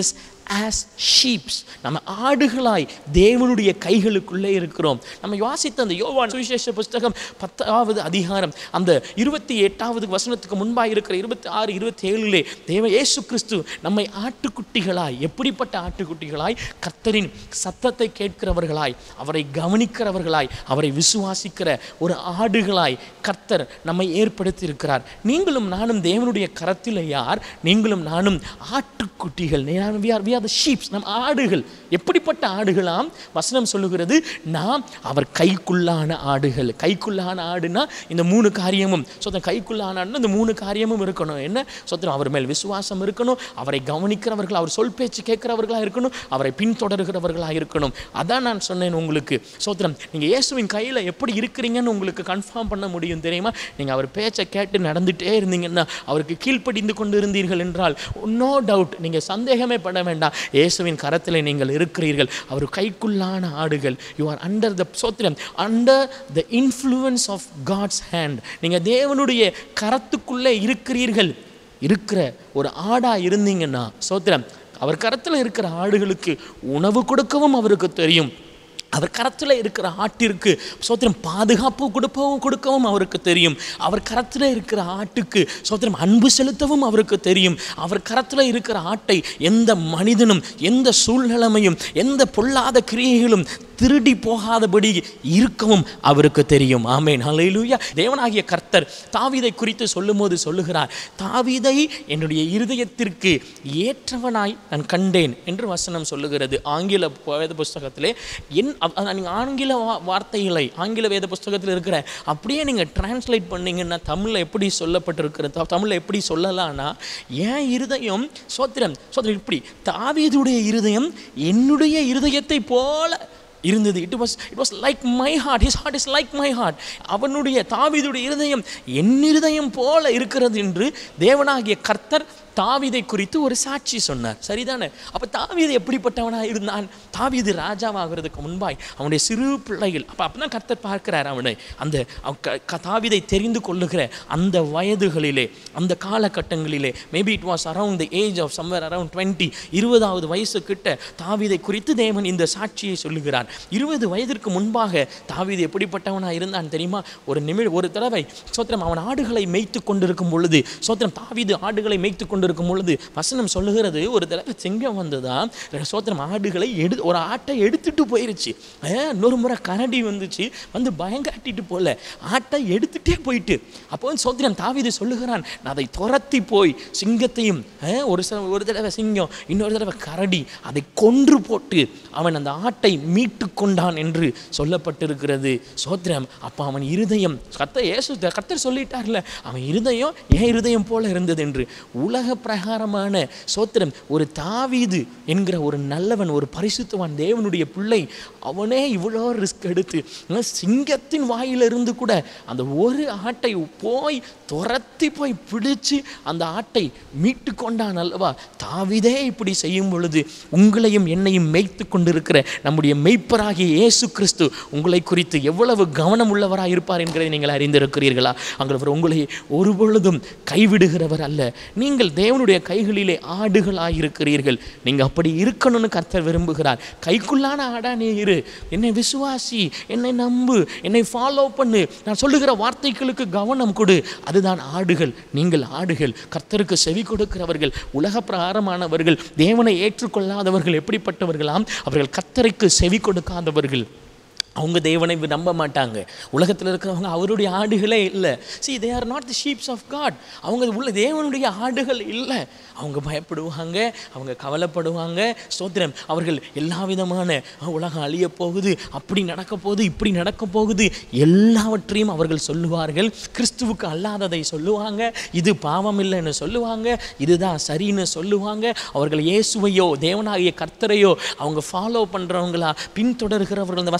as sheeps நம்ம ஆடுகளாய் தேவனுடைய கைகளுக்குள்ளே இருக்கிறோம் நம்ம வாசித்த அந்த யோவான் சுவிசேஷ புஸ்தகம் பத்தாவது அதிகாரம் அந்த இருபத்தி எட்டாவது வசனத்துக்கு முன்பாக இருக்கிற இருபத்தி ஆறு இருபத்தி ஏழிலே தேவ இயேசு கிறிஸ்து நம்மை ஆட்டுக்குட்டிகளாய் எப்படிப்பட்ட ஆட்டுக்குட்டிகளாய் கர்த்தரின் சத்தத்தை கேட்கிறவர்களாய் அவரை கவனிக்கிறவர்களாய் அவரை விசுவாசிக்கிற ஒரு ஆடுகளாய் கர்த்தர் நம்மை ஏற்படுத்தி இருக்கிறார் நீங்களும் நானும் தேவனுடைய கரத்தில் யார் நீங்களும் நானும் ஆட்டுக்குட்டிகள் we are we are the sheep நம் ஆடுகள் எப்படிப்பட்ட ஆடுகளாம் வசனம் சொல்லுகிறது நாம் அவர் கைக்குள்ளான ஆடுகள் கைக்குள்ளான ஆடுனா இந்த மூணு காரியமும் சொத்தம் கைக்குள்ளான ஆடுனா இந்த மூணு காரியமும் இருக்கணும் என்ன சொத்தம் அவர் மேல் விசுவாசம் இருக்கணும் அவரை கவனிக்கிறவர்கள் அவர் சொல் பேச்சு கேட்கிறவர்களாக இருக்கணும் அவரை பின்தொடர்கிறவர்களாக இருக்கணும் அதான் நான் சொன்னேன் உங்களுக்கு சோத்திரம் நீங்கள் இயேசுவின் கையில் எப்படி இருக்கிறீங்கன்னு உங்களுக்கு கன்ஃபார்ம் பண்ண முடியும் தெரியுமா நீங்கள் அவர் பேச்சை கேட்டு நடந்துகிட்டே இருந்தீங்கன்னா அவருக்கு கீழ்ப்படிந்து கொண்டு இருந்தீர்கள் என்றால் நோ டவுட் நீங்கள் சந்தேகமே பட வேண்டாம் இயேசுவின் கரத்தில் நீங்கள் இருக்கிறீர்கள் அவர் கைக்குள்ளான ஆடுகள் யூ ஆர் அண்டர் த சோத்திரம் under the influence of God's hand நீங்கள் தேவனுடைய கரத்துக்குள்ளே இருக்கிறீர்கள் இருக்கிற ஒரு ஆடாக இருந்தீங்கன்னா சோத்திரம் அவர் கரத்தில் இருக்கிற ஆடுகளுக்கு உணவு கொடுக்கவும் அவருக்கு தெரியும் அவர் கரத்தில் இருக்கிற ஆட்டிற்கு சோத்திரம் பாதுகாப்பு கொடுப்பவும் கொடுக்கவும் அவருக்கு தெரியும் அவர் கரத்தில் இருக்கிற ஆட்டுக்கு சோத்திரம் அன்பு செலுத்தவும் அவருக்கு தெரியும் அவர் கரத்தில் இருக்கிற ஆட்டை எந்த மனிதனும் எந்த சூழ்நிலைமையும் எந்த பொல்லாத கிரியைகளும் திருடி போகாதபடி இருக்கவும் அவருக்கு தெரியும் ஆமேன் ஹalleluya தேவனாகிய கர்த்தர் தாவீதை குறித்து சொல்லும்போது சொல்லுகிறார் தாவீதை என்னுடைய இருதயத்திற்கு ஏற்றவனாய் நான் கண்டேன் என்று வசனம் சொல்லுகிறது ஆங்கில வேத புஸ்தகத்திலே என் நீங்கள் ஆங்கில வா- வார்த்தைகளை ஆங்கில வேத புஸ்தகத்தில் இருக்கிற அப்படியே நீங்கள் டிரான்ஸ்லேட் பண்ணீங்கன்னா தமிழில் எப்படி சொல்லப்பட்டிருக்கிறது தமிழில் எப்படி சொல்லலாம்னா என் இருதயம் சோத்திரம் சோத்திரம் இப்படி தாவீதுடைய இருதயம் என்னுடைய இருதயத்தை போல இருந்தது it was it was like my heart his heart is like my heart அவனுடைய தாவீதுடைய இருதயம் என் இருதயம் போல இருக்கிறது என்று தேவனாகிய கர்த்தர் தாவீதை குறித்து ஒரு சாட்சி சொன்னார் சரிதானே அப்போ தாவீது எப்படிப்பட்டவனாக இருந்தான் தாவீது ராஜாவாகிறதுக்கு முன்பாய் அவனுடைய சிறு பிள்ளைகள் அப்போ அப்பதான் கர்த்தர் பார்க்கிறார் அவனை அந்த அவ- க- க- தாவீதை தெரிந்து கொள்ளுகிற அந்த வயதுகளிலே அந்த காலகட்டங்களிலே maybe it was around the age of somewhere around twenty இருபதாவது வயசு கிட்ட தாவீதை குறித்து தேவன் இந்த சாட்சியை சொல்லுகிறார் இருபது வயதிற்கு முன்பாக தாவீது எப்படிப்பட்டவனாக இருந்தான் தெரியுமா ஒரு நிமிட ஒரு தடவை சோத்திரம் அவன் ஆடுகளை மேய்த்து கொண்டிருக்கும் பொழுது சோத்திரம் தாவீது ஆடுகளை மேய்த்து கொண்டிருக்கும் பொழுது வசனம் சொல்லுகிறது ஒரு தடவை சிங்கம் வந்ததாம் சோத்திரம் ஆடுகளை எடு ஒரு ஆட்டை எடுத்துட்டு போயிருச்சு அஹ், இன்னொரு முறை கரடி வந்துச்சு வந்து பயங்காட்டிட்டு போல ஆட்டை எடுத்துட்டே போயிட்டு அப்போ வந்து சோத்திரம் தாவீது சொல்லுகிறான் நான் அதை துரத்தி போய் சிங்கத்தையும் அஹ், ஒரு ச ஒரு தடவை சிங்கம் இன்னொரு தடவை கரடி அதை கொன்று போட்டு அவன் அந்த ஆட்டை மீட்டு கொண்டான் என்று சொல்லப்பட்டிருக்கிறது சோத்திரம் அப்போ அவன் இருதயம் கத்த இயேசு கத்தர் சொல்லிட்டார்ல அவன் இருதயம் என் இருதயம் போல இருந்தது என்று உலக பிரகாரமான சோத்திரம் ஒரு தாவீது என்கிற ஒரு நல்லவன் ஒரு பரிசுத்தவான் தேவனுடைய பிள்ளை அவனே இவ்வளோ ரிஸ்க் எடுத்து அஹ், சிங்கத்தின் வாயிலிருந்து கூட அந்த ஒரு ஆட்டை போய் துரத்தி போய் பிடிச்சு அந்த ஆட்டை மீட்டு கொண்டான் அல்லவா தாவீதே இப்படி செய்யும் பொழுது உங்களையும் என்னையும் மேய்த்து கொண்டிருக்கிற நம்முடைய மெய்ப்பராகிய இயேசு கிறிஸ்து உங்களை குறித்து எவ்வளவு கவனம் உள்ளவராக இருப்பார் என்கிறதை நீங்கள் அறிந்திருக்கிறீர்களா அங்கே உங்களை ஒருபொழுதும் கைவிடுகிறவர் அல்ல நீங்கள் தேவனுடைய கைகளிலே ஆடுகளாக இருக்கிறீர்கள் நீங்கள் அப்படி இருக்கணும்னு கர்த்தர் விரும்புகிறார் கைக்குள்ளான ஆடா நீ இரு என்னை விசுவாசி என்னை நம்பு என்னை ஃபாலோ பண்ணு நான் சொல்லுகிற வார்த்தைகளுக்கு கவனம் கொடு அதுதான் ஆடுகள் நீங்கள் ஆடுகள் கர்த்தருக்கு செவி கொடுக்கிறவர்கள் உலக பிரகாரமானவர்கள் தேவனை ஏற்றுக்கொள்ளாதவர்கள் எப்படிப்பட்டவர்களாம் அவர்கள் கர்த்தருக்கு செவி கொடுக்காதவர்கள் அவங்க தேவனை நம்ப மாட்டாங்க உலகத்தில் இருக்கிறவங்க அவருடைய ஆடுகளே இல்லை see they are not the sheep of God அவங்க உள்ள தேவனுடைய ஆடுகள் இல்லை அவங்க பயப்படுவாங்க அவங்க கவலைப்படுவாங்க ஸ்தோத்திரம் அவர்கள் எல்லா விதமான "அஹ், உலகம் அழிய போகுது அப்படி நடக்க போகுது இப்படி நடக்க போகுது எல்லாவற்றையும் அவர்கள் சொல்லுவார்கள் கிறிஸ்துவுக்கு அல்லாததை சொல்லுவாங்க இது பாவம் இல்லைன்னு சொல்லுவாங்க இதுதான் சரின்னு சொல்லுவாங்க அவர்கள் இயேசுவையோ தேவனாகிய கர்த்தரையோ அவங்க ஃபாலோ பண்ணுறவங்களா பின்தொடர்கிறவர்கள் அந்த வசனத்திலே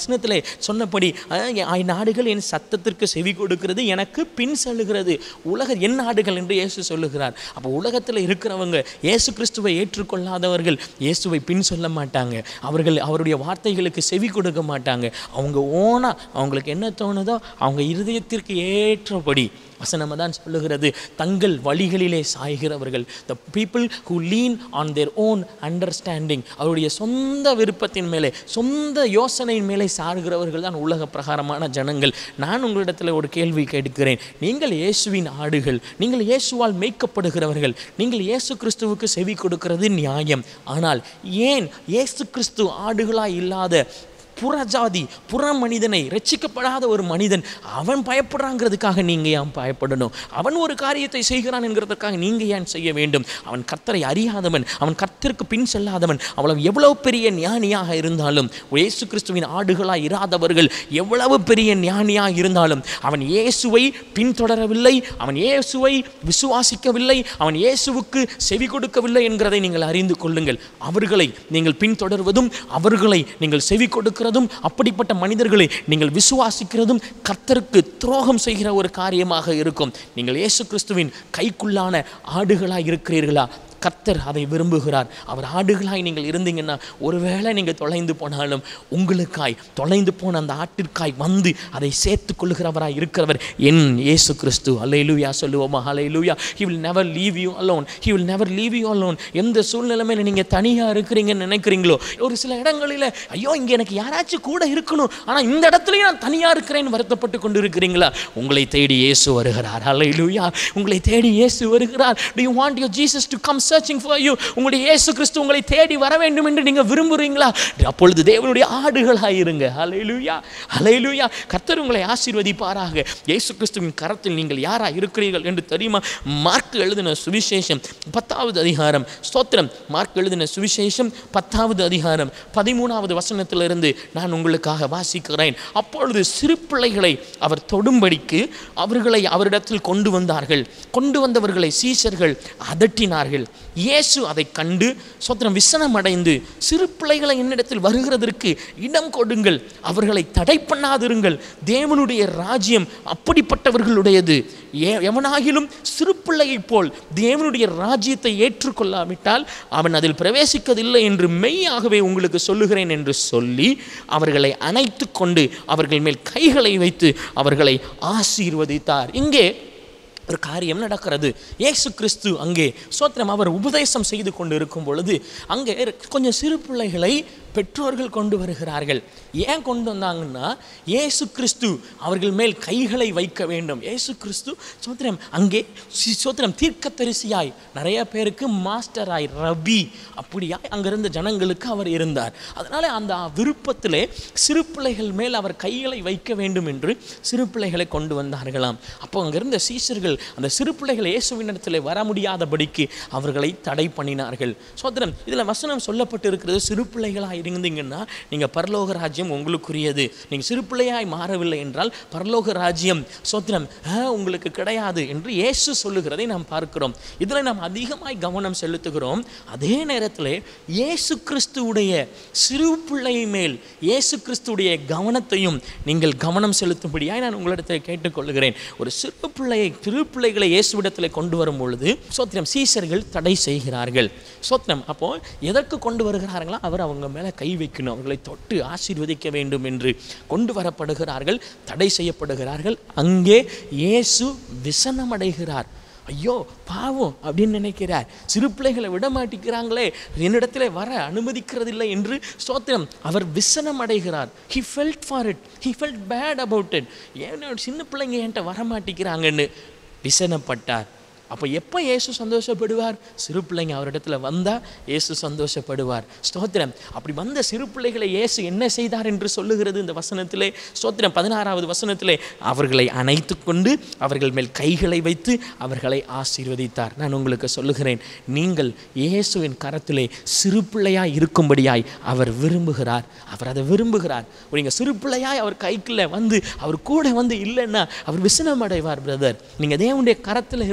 சொன்னபடி அஹ், என் நாடுகள் என் சத்தத்திற்கு செவி கொடுக்கிறது எனக்கு பின் செல்லுகிறது உலக என் நாடுகள் என்று இயேசு சொல்லுகிறார் அப்போ உலகத்தில் இருக்கிறவங்க இயேசு கிறிஸ்துவை ஏற்றுக்கொள்ளாதவர்கள் இயேசுவை பின் சொல்ல மாட்டாங்க அவர்கள் அவருடைய வார்த்தைகளுக்கு செவி கொடுக்க மாட்டாங்க அவங்க ஓனா அவங்களுக்கு என்ன தோணுதோ அவங்க இருதயத்திற்கு ஏற்றபடி வசனம் தான் சொல்லுகிறது தங்கள் வழிகளிலே சாய்கிறவர்கள் the people who lean on their own understanding அவருடைய சொந்த விருப்பத்தின் மேலே சொந்த யோசனையின் மேலே சாருகிறவர்கள் தான் உலக பிரகாரமான ஜனங்கள் நான் உங்களிடத்தில் ஒரு கேள்வி கேட்கிறேன் நீங்கள் இயேசுவின் ஆடுகள் நீங்கள் இயேசுவால் மேய்க்கப்படுகிறவர்கள் நீங்கள் இயேசு கிறிஸ்துவுக்கு செவி கொடுக்கிறது நியாயம் ஆனால் ஏன் இயேசு கிறிஸ்து ஆடுகளாய் இல்லாத புறஜாதி புற மனிதனை ரட்சிக்கப்படாத ஒரு மனிதன் அவன் பயப்படுறாங்கிறதுக்காக நீங்கள் ஏன் பயப்படணும் அவன் ஒரு காரியத்தை செய்கிறான் என்கிறதுக்காக நீங்கள் ஏன் செய்ய வேண்டும் அவன் கர்த்தரை அறியாதவன் அவன் கர்த்தருக்கு பின் செல்லாதவன் அவ்வளவு எவ்வளவு பெரிய ஞானியாக இருந்தாலும் இயேசு கிறிஸ்துவின் ஆடுகளாய் இராதவர்கள் எவ்வளவு பெரிய ஞானியாக இருந்தாலும் அவன் இயேசுவை பின்தொடரவில்லை அவன் இயேசுவை விசுவாசிக்கவில்லை அவன் இயேசுவுக்கு செவி கொடுக்கவில்லை என்கிறதை நீங்கள் அறிந்து கொள்ளுங்கள் அவர்களை நீங்கள் பின்தொடர்வதும் அவர்களை நீங்கள் செவி கொடுக்கிறதும் அப்படிப்பட்ட மனிதர்களை நீங்கள் விசுவாசிக்கிறதும் கர்த்தருக்கு துரோகம் செய்கிற ஒரு காரியமாக இருக்கும் நீங்கள் இயேசு கிறிஸ்துவின் கைக்குள்ளான ஆடுகளாக இருக்கிறீர்களா கர்த்தர் அதை விரும்புகிறார் அவர் ஆடுகளாய் நீங்கள் இருந்தீங்கன்னா ஒருவேளை நீங்கள் தொலைந்து போனாலும் உங்களுக்காய் தொலைந்து போன அந்த ஆட்டிற்காய் வந்து அதை சேர்த்து கொள்ளுகிறவராய் இருக்கிறவர் என் இயேசு கிறிஸ்து அலையிலுயா சொல்லுவோமா அலையிலுயா he will never leave you alone he will never leave you alone எந்த சூழ்நிலைமையில் நீங்கள் தனியாக இருக்கிறீங்கன்னு நினைக்கிறீங்களோ ஒரு சில இடங்களில் ஐயோ இங்கே எனக்கு யாராச்சும் கூட இருக்கணும் ஆனால் இந்த இடத்துலையும் நான் தனியாக இருக்கிறேன்னு வருத்தப்பட்டு கொண்டு இருக்கிறீங்களா உங்களை தேடி இயேசு வருகிறார் அலையிலுயா உங்களை தேடி இயேசு வருகிறார் do you want your jesus to come searching for you உங்களுடைய இயேசு கிறிஸ்து உங்களை தேடி வர வேண்டும் என்று நீங்க விரும்புறீங்களா அப்பொழுது தேவனுடைய ஆடுகளாக இருங்க ஹalleluya ஹalleluya கர்த்தர் உங்களை ஆசீர்வதிப்பாராக இயேசு கிறிஸ்துவின் கரத்தில் நீங்கள் யாரா இருக்கிறீர்கள் என்று தெரியுமா மார்க் எழுதின சுவிசேஷம் பத்தாவது அதிகாரம் ஸ்தோத்திரம் மார்க் எழுதின சுவிசேஷம் பத்தாவது அதிகாரம் பதிமூணாவது வசனத்திலிருந்து நான் உங்களுக்காக வாசிக்கிறேன் அப்பொழுது சிறு பிள்ளைகளை அவர் தொடும்படிக்கு அவர்களை அவரிடத்தில் கொண்டு வந்தார்கள் கொண்டு வந்தவர்களை சீஷர்கள் அதட்டினார்கள் இயேசு அதை கண்டு சோத்திரம் விசனம் அடைந்து சிறு பிள்ளைகளை என்னிடத்தில் வருகிறதற்கு இடம் கொடுங்கள் அவர்களை தடை பண்ணாதிருங்கள் தேவனுடைய ராஜ்யம் அப்படிப்பட்டவர்களுடையது ஏ- எவனாகிலும் சிறு பிள்ளையைப் போல் தேவனுடைய ராஜ்யத்தை ஏற்றுக்கொள்ளாவிட்டால் அவன் அதில் பிரவேசிக்கதில்லை என்று மெய்யாகவே உங்களுக்கு சொல்லுகிறேன் என்று சொல்லி அவர்களை அணைத்து கொண்டு அவர்கள் மேல் கைகளை வைத்து அவர்களை ஆசீர்வதித்தார் இங்கே ஒரு காரியம் நடக்கிறது இயேசு கிறிஸ்து அங்கே சோத்திரம் அவர் உபதேசம் செய்து கொண்டு இருக்கும் பொழுது அங்கே கொஞ்சம் சிறு பிள்ளைகளை பெற்றோர்கள் கொண்டு வருகிறார்கள் ஏன் கொண்டு வந்தாங்கன்னா இயேசு கிறிஸ்து அவர்கள் மேல் கைகளை வைக்க வேண்டும் இயேசு கிறிஸ்து சோத்திரம் அங்கே சி- சோத்திரம் தீர்க்கதரிசியாய் நிறைய பேருக்கு மாஸ்டராய் ரபி அப்படியாய் அங்கிருந்த ஜனங்களுக்கு அவர் இருந்தார் அதனால அந்த விருப்பத்திலே சிறு பிள்ளைகள் மேல் அவர் கைகளை வைக்க வேண்டும் என்று சிறு பிள்ளைகளை கொண்டு வந்தார்களாம் அப்போ அங்கிருந்த சீஷர்கள் அந்த சிறு பிள்ளைகள் இயேசுவினிடத்தில் வர முடியாதபடிக்கு அவர்களை தடை பண்ணினார்கள் சோத்திரம் இதில் வசனம் சொல்லப்பட்டு இருக்கிறது சிறு பிள்ளைகளாக இருந்தீங்கன்னா நீங்கள் பரலோக ராஜ்யம் உங்களுக்குரியது நீங்கள் சிறு பிள்ளையாய் மாறவில்லை என்றால் பரலோக ராஜ்யம் சோத்திரம் ஆ, உங்களுக்கு கிடையாது என்று இயேசு சொல்லுகிறதை நாம் பார்க்கிறோம் இதில் நாம் அதிகமாய் கவனம் செலுத்துகிறோம் அதே நேரத்தில் இயேசு கிறிஸ்துவுடைய சிறு பிள்ளை மேல் இயேசு கிறிஸ்துவுடைய கவனத்தையும் நீங்கள் கவனம் செலுத்தும்படியாய் நான் உங்களிடத்தில் கேட்டுக்கொள்கிறேன் ஒரு சிறு பிள்ளையை சிறு பிள்ளைகளை இயேசுவிடத்தில் கொண்டு வரும் பொழுது சோத்திரம் சீசர்கள் தடை செய்கிறார்கள் சோத்திரம் அப்போ எதற்கு கொண்டு வருகிறார்களோ அவர் அவங்க மேலே கை வைக்கணும் அவர்களை தொட்டு ஆசீர்வதிக்க வேண்டும் என்று கொண்டு வரப்படுகிறார்கள் தடை செய்யப்படுகிறார்கள் அங்கே இயேசு விசனமடைகிறார் ஐயோ பாவம் அப்படின்னு நினைக்கிறார் சிறு பிள்ளைகளை விட மாட்டேங்கிறாங்களே என்னிடத்தில் வர அனுமதிக்கிறதில்லை என்று ஸ்தோத்திரம் அவர் விசனம் அடைகிறார் he felt for it he felt bad about it ஏன்னா சின்ன பிள்ளைங்க என்கிட்ட வர மாட்டேங்கிறாங்கன்னு விசனப்பட்டார் அப்போ எப்போ இயேசு சந்தோஷப்படுவார் சிறு பிள்ளைங்க அவரிடத்துல வந்தால் இயேசு சந்தோஷப்படுவார் ஸ்தோத்திரம் அப்படி வந்த சிறு பிள்ளைகளை இயேசு என்ன செய்தார் என்று சொல்லுகிறது இந்த வசனத்திலே ஸ்தோத்திரம் பதினாறாவது வசனத்திலே அவர்களை அணைத்து கொண்டு அவர்கள் மேல் கைகளை வைத்து அவர்களை ஆசீர்வதித்தார் நான் உங்களுக்கு சொல்லுகிறேன் நீங்கள் இயேசுவின் கரத்திலே சிறு பிள்ளையாய் இருக்கும்படியாய் அவர் விரும்புகிறார் அவர் அதை விரும்புகிறார் நீங்கள் சிறு பிள்ளையாய் அவர் கைக்குள்ள வந்து அவர் கூட வந்து இல்லைன்னா அவர் விசனம் அடைவார் பிரதர் நீங்கள் தேவனுடைய கரத்தில் இருக்கிறீங்க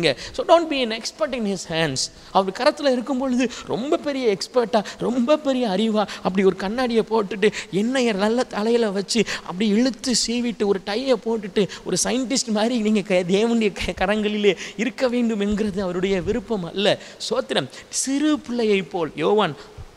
பண்ணுங்க so don't be an expert in his hands அவர் கரத்தில் இருக்கும் பொழுது ரொம்ப பெரிய எக்ஸ்பர்ட்டாக ரொம்ப பெரிய அறிவா அப்படி ஒரு கண்ணாடியை போட்டுட்டு எண்ணெயை நல்ல தலையில் வச்சு அப்படி இழுத்து சீவிட்டு ஒரு டையை போட்டுட்டு ஒரு சயின்டிஸ்ட் மாதிரி நீங்கள் தேவனுடைய க- கரங்களிலே இருக்க வேண்டும் என்கிறது அவருடைய விருப்பம் அல்ல சோத்திரம் சிறு பிள்ளையை போல் யோவான்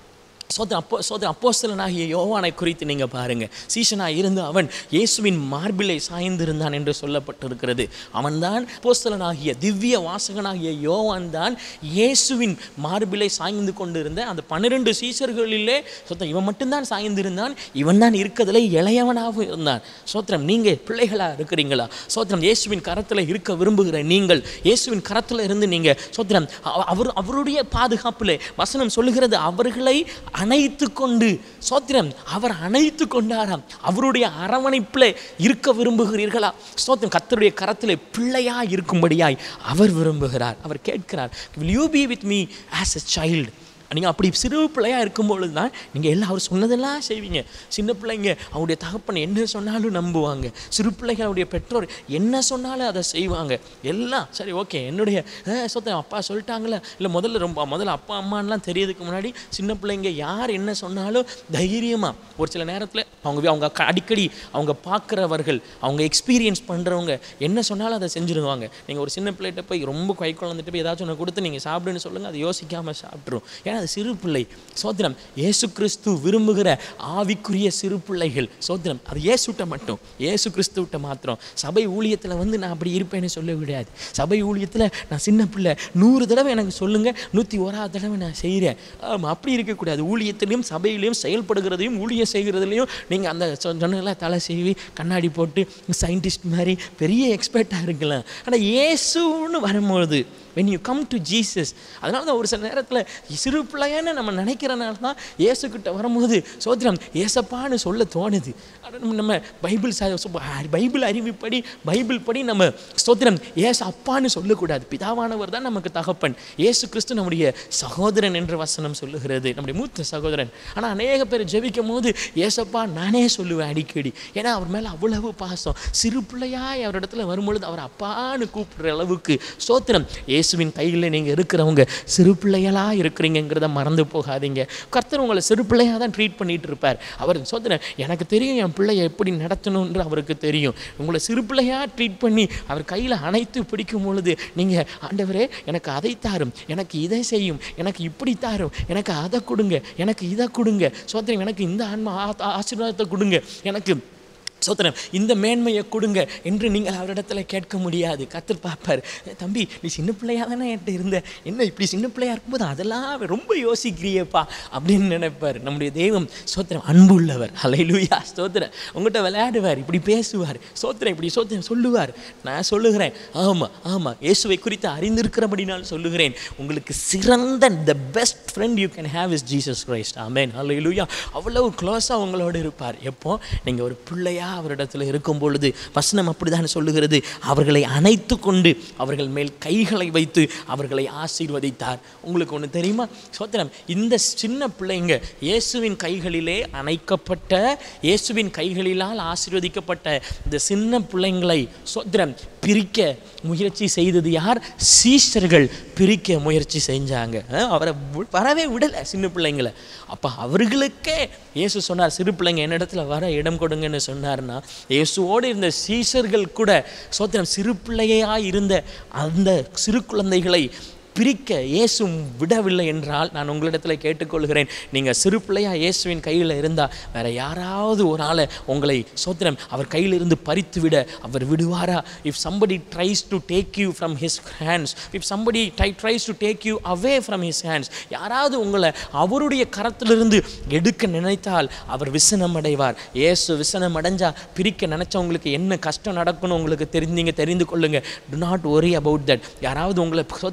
சோதர அப்போ சோதர அப்போஸ்தலனாகிய யோவானை குறித்து நீங்கள் பாருங்க சீஷனாக இருந்து அவன் இயேசுவின் மார்பிலை சாய்ந்திருந்தான் என்று சொல்லப்பட்டிருக்கிறது அவன்தான் அப்போஸ்தலனாகிய திவ்ய வாசகனாகிய யோவான் தான் இயேசுவின் மார்பிலை சாய்ந்து கொண்டிருந்த அந்த பன்னிரெண்டு சீஷர்களிலே சோத்திரம் இவன் மட்டும்தான் சாய்ந்திருந்தான் இவன் தான் இருக்கிறதுல இளையவனாகவும் இருந்தான் சோத்திரம் நீங்கள் பிள்ளைகளாக இருக்கிறீங்களா சோத்திரம் இயேசுவின் கரத்தில் இருக்க விரும்புகிற நீங்கள் இயேசுவின் கரத்தில் இருந்து நீங்கள் சோத்திரம் அவ- அவர் அவருடைய பாதுகாப்பில் வசனம் சொல்லுகிறது அவர்களை அணைத்து கொண்டு சோத்திரம் அவர் அணைத்து கொண்டாராம் அவருடைய அரவணைப்பில் இருக்க விரும்புகிறீர்களா சோத்திரம் கர்த்தருடைய கரத்தில் பிள்ளையா இருக்கும்படியாய் அவர் விரும்புகிறார் அவர் கேட்கிறார் will you be with me as a child நீங்கள் அப்படி சிறு பிள்ளையாக இருக்கும்பொழுது தான் நீங்கள் எல்லாம் அவர் சொன்னதெல்லாம் செய்வீங்க சின்ன பிள்ளைங்க அவருடைய தகப்பன் என்ன சொன்னாலும் நம்புவாங்க சிறு பிள்ளைகள் அவருடைய பெற்றோர் என்ன சொன்னாலும் அதை செய்வாங்க எல்லாம் சரி ஓகே என்னுடைய அஹ், சொத்த அப்பா சொல்லிட்டாங்களே இல்லை முதல்ல ரொம்ப முதல்ல அப்பா அம்மான்லாம் தெரியறதுக்கு முன்னாடி சின்ன பிள்ளைங்க யார் என்ன சொன்னாலும் தைரியமாக ஒரு சில நேரத்தில் அவங்க அவங்க க- அடிக்கடி அவங்க பார்க்குறவர்கள் அவங்க எக்ஸ்பீரியன்ஸ் பண்ணுறவங்க என்ன சொன்னாலும் அதை செஞ்சுருவாங்க நீங்கள் ஒரு சின்ன பிள்ளைகிட்ட போய் ரொம்ப கை குழந்துட்டு போய் ஏதாச்சும் ஒன்று கொடுத்து நீங்கள் சாப்பிடுன்னு சொல்லுங்கள் அதை யோசிக்காமல் சாப்பிட்ரும் ஏன்னா அது சிறு பிள்ளை சோத்திரம் இயேசு கிறிஸ்து விரும்புகிற ஆவிக்குரிய சிறு பிள்ளைகள் சோத்திரம் அது இயேசுட்ட மட்டும் இயேசு கிறிஸ்துவிட்ட மாத்திரம் சபை ஊழியத்தில் வந்து நான் அப்படி இருப்பேன்னு சொல்ல விடாது சபை ஊழியத்தில் நான் சின்ன பிள்ளை நூறு தடவை எனக்கு சொல்லுங்கள் நூற்றி ஓராவது தடவை நான் செய்கிறேன் ஆமாம் அப்படி இருக்கக்கூடாது ஊழியத்திலையும் சபையிலையும் செயல்படுகிறதையும் ஊழியம் செய்கிறதுலையும் நீங்கள் அந்த சொ- சொன்னல தலை செய்வி கண்ணாடி போட்டு சயின்டிஸ்ட் மாதிரி பெரிய எக்ஸ்பர்ட்டாக இருக்கலாம் ஆனால் இயேசுன்னு வரும்பொழுது when you come to Jesus அதனால தான் ஒரு சில நேரத்தில் சிறு பிள்ளையான்னு நம்ம நினைக்கிறனால தான் இயேசுக்கிட்ட வரும்போது சோத்திரம் ஏசப்பான்னு சொல்ல தோணுது ஆனா நம்ம- நம்ம பைபிள் ச- சு- பைபிள் அறிவுப்படி பைபிள் படி நம்ம ஸ்தோத்திரம் ஏசு அப்பான்னு சொல்லக்கூடாது பிதாவானவர் தான் நமக்கு தகப்பன் இயேசு கிறிஸ்து நம்முடைய சகோதரன் என்று வசனம் சொல்லுகிறது நம்முடைய மூத்த சகோதரன் ஆனால் அநேக பேர் ஜெபிக்கும் போது ஏசப்பா நானே சொல்லுவேன் அடிக்கடி ஏன்னா அவர் மேலே அவ்வளவு பாசம் சிறு பிள்ளையாய் அவர் இடத்துல வரும்பொழுது அவர் அப்பான்னு கூப்பிடுற அளவுக்கு ஸ்தோத்திரம் இயேசுவின் கையில் நீங்கள் இருக்கிறவங்க சிறு பிள்ளைகளாக இருக்கிறீங்கிறத மறந்து போகாதீங்க கர்த்தர் உங்களை சிறு பிள்ளையாக தான் ட்ரீட் பண்ணிட்டு இருப்பார் அவர் சோதரன் எனக்கு தெரியும் என் பிள்ளையை எப்படி நடத்தணுன்ற அவருக்கு தெரியும் உங்களை சிறு பிள்ளையாக ட்ரீட் பண்ணி அவர் கையில் அணைத்து பிடிக்கும் பொழுது நீங்கள் ஆண்டவரே எனக்கு அதை தாரும் எனக்கு இதை செய்யும் எனக்கு இப்படி தாரும் எனக்கு அதை கொடுங்க எனக்கு இதை கொடுங்க சோதரன் எனக்கு இந்த ஆன்மா ஆ- ஆசீர்வாதத்தை கொடுங்க எனக்கு சோத்திரம் இந்த மேன்மையை கொடுங்க என்று நீங்கள் அவரிடத்துல கேட்க முடியாது கத்தர் பார்ப்பார் "ஏ, தம்பி நீ சின்ன பிள்ளையா தானே என்கிட்ட இருந்த என்ன இப்படி சின்ன பிள்ளையா இருக்கும்போது அதெல்லாம் ரொம்ப யோசிக்கிறியேப்பா அப்படின்னு நினைப்பார் நம்முடைய தெய்வம் சோத்திரம் அன்பு உள்ளவர் அலையிலுயா ஸ்தோத்திரம் உங்கள்கிட்ட விளையாடுவார் இப்படி பேசுவார் சோத்திரம் இப்படி சோத்திரம் சொல்லுவார் நான் சொல்லுகிறேன் ஆமாம் ஆமாம் இயேசுவை குறித்து அறிந்திருக்கிறபடி நான் சொல்லுகிறேன் உங்களுக்கு சிறந்த the best friend you can have is Jesus Christ ஆமேன் அல்லையிலுயா அவ்வளவு க்ளோஸாக உங்களோட இருப்பார் எப்போ நீங்கள் ஒரு பிள்ளையா அவரிடத்துல இருக்கும் பொழுது வசனம் அப்படிதான் சொல்லுகிறது அவர்களை அணைத்து கொண்டு அவர்கள் மேல் கைகளை வைத்து அவர்களை ஆசீர்வதித்தார் உங்களுக்கு ஒன்று தெரியுமா சோத்திரம் இந்த சின்ன பிள்ளைங்க இயேசுவின் கைகளிலே அணைக்கப்பட்ட இயேசுவின் கைகளிலால் ஆசீர்வதிக்கப்பட்ட இந்த சின்ன பிள்ளைங்களை சோத்திரம் பிரிக்க முயற்சி செய்தது யார் சீஷர்கள் பிரிக்க முயற்சி செஞ்சாங்க அஹ் அவரை வி- வரவே விடலை சின்ன பிள்ளைங்களை அப்போ அவர்களுக்கே இயேசு சொன்னார் சிறு பிள்ளைங்க என்னிடத்துல வர இடம் கொடுங்கன்னு சொன்னார்னா இயேசுவோடு இருந்த சீஷர்கள் கூட சோத்திரம் சிறு பிள்ளையா இருந்த அந்த சிறு குழந்தைகளை பிரிக்க இயேசு விடவில்லை என்றால் நான் உங்களிடத்தில் கேட்டுக்கொள்கிறேன் நீங்கள் சிறு பிள்ளையா இயேசுவின் கையில் இருந்தால் வேற யாராவது ஒரு ஆளை உங்களை சோத்திரம் அவர் கையிலிருந்து பறித்து விட அவர் விடுவாரா if somebody tries to take you from his hands if somebody try- tries to take you away from his hands யாராவது உங்களை அவருடைய கரத்திலிருந்து எடுக்க நினைத்தால் அவர் விசனம் அடைவார் இயேசு விசனம் அடைஞ்சா பிரிக்க நினைச்சவங்களுக்கு என்ன கஷ்டம் நடக்கணும் உங்களுக்கு தெரிஞ்சீங்க தெரிந்து கொள்ளுங்க do not worry about that யாராவது உங்களை சோத்திரம்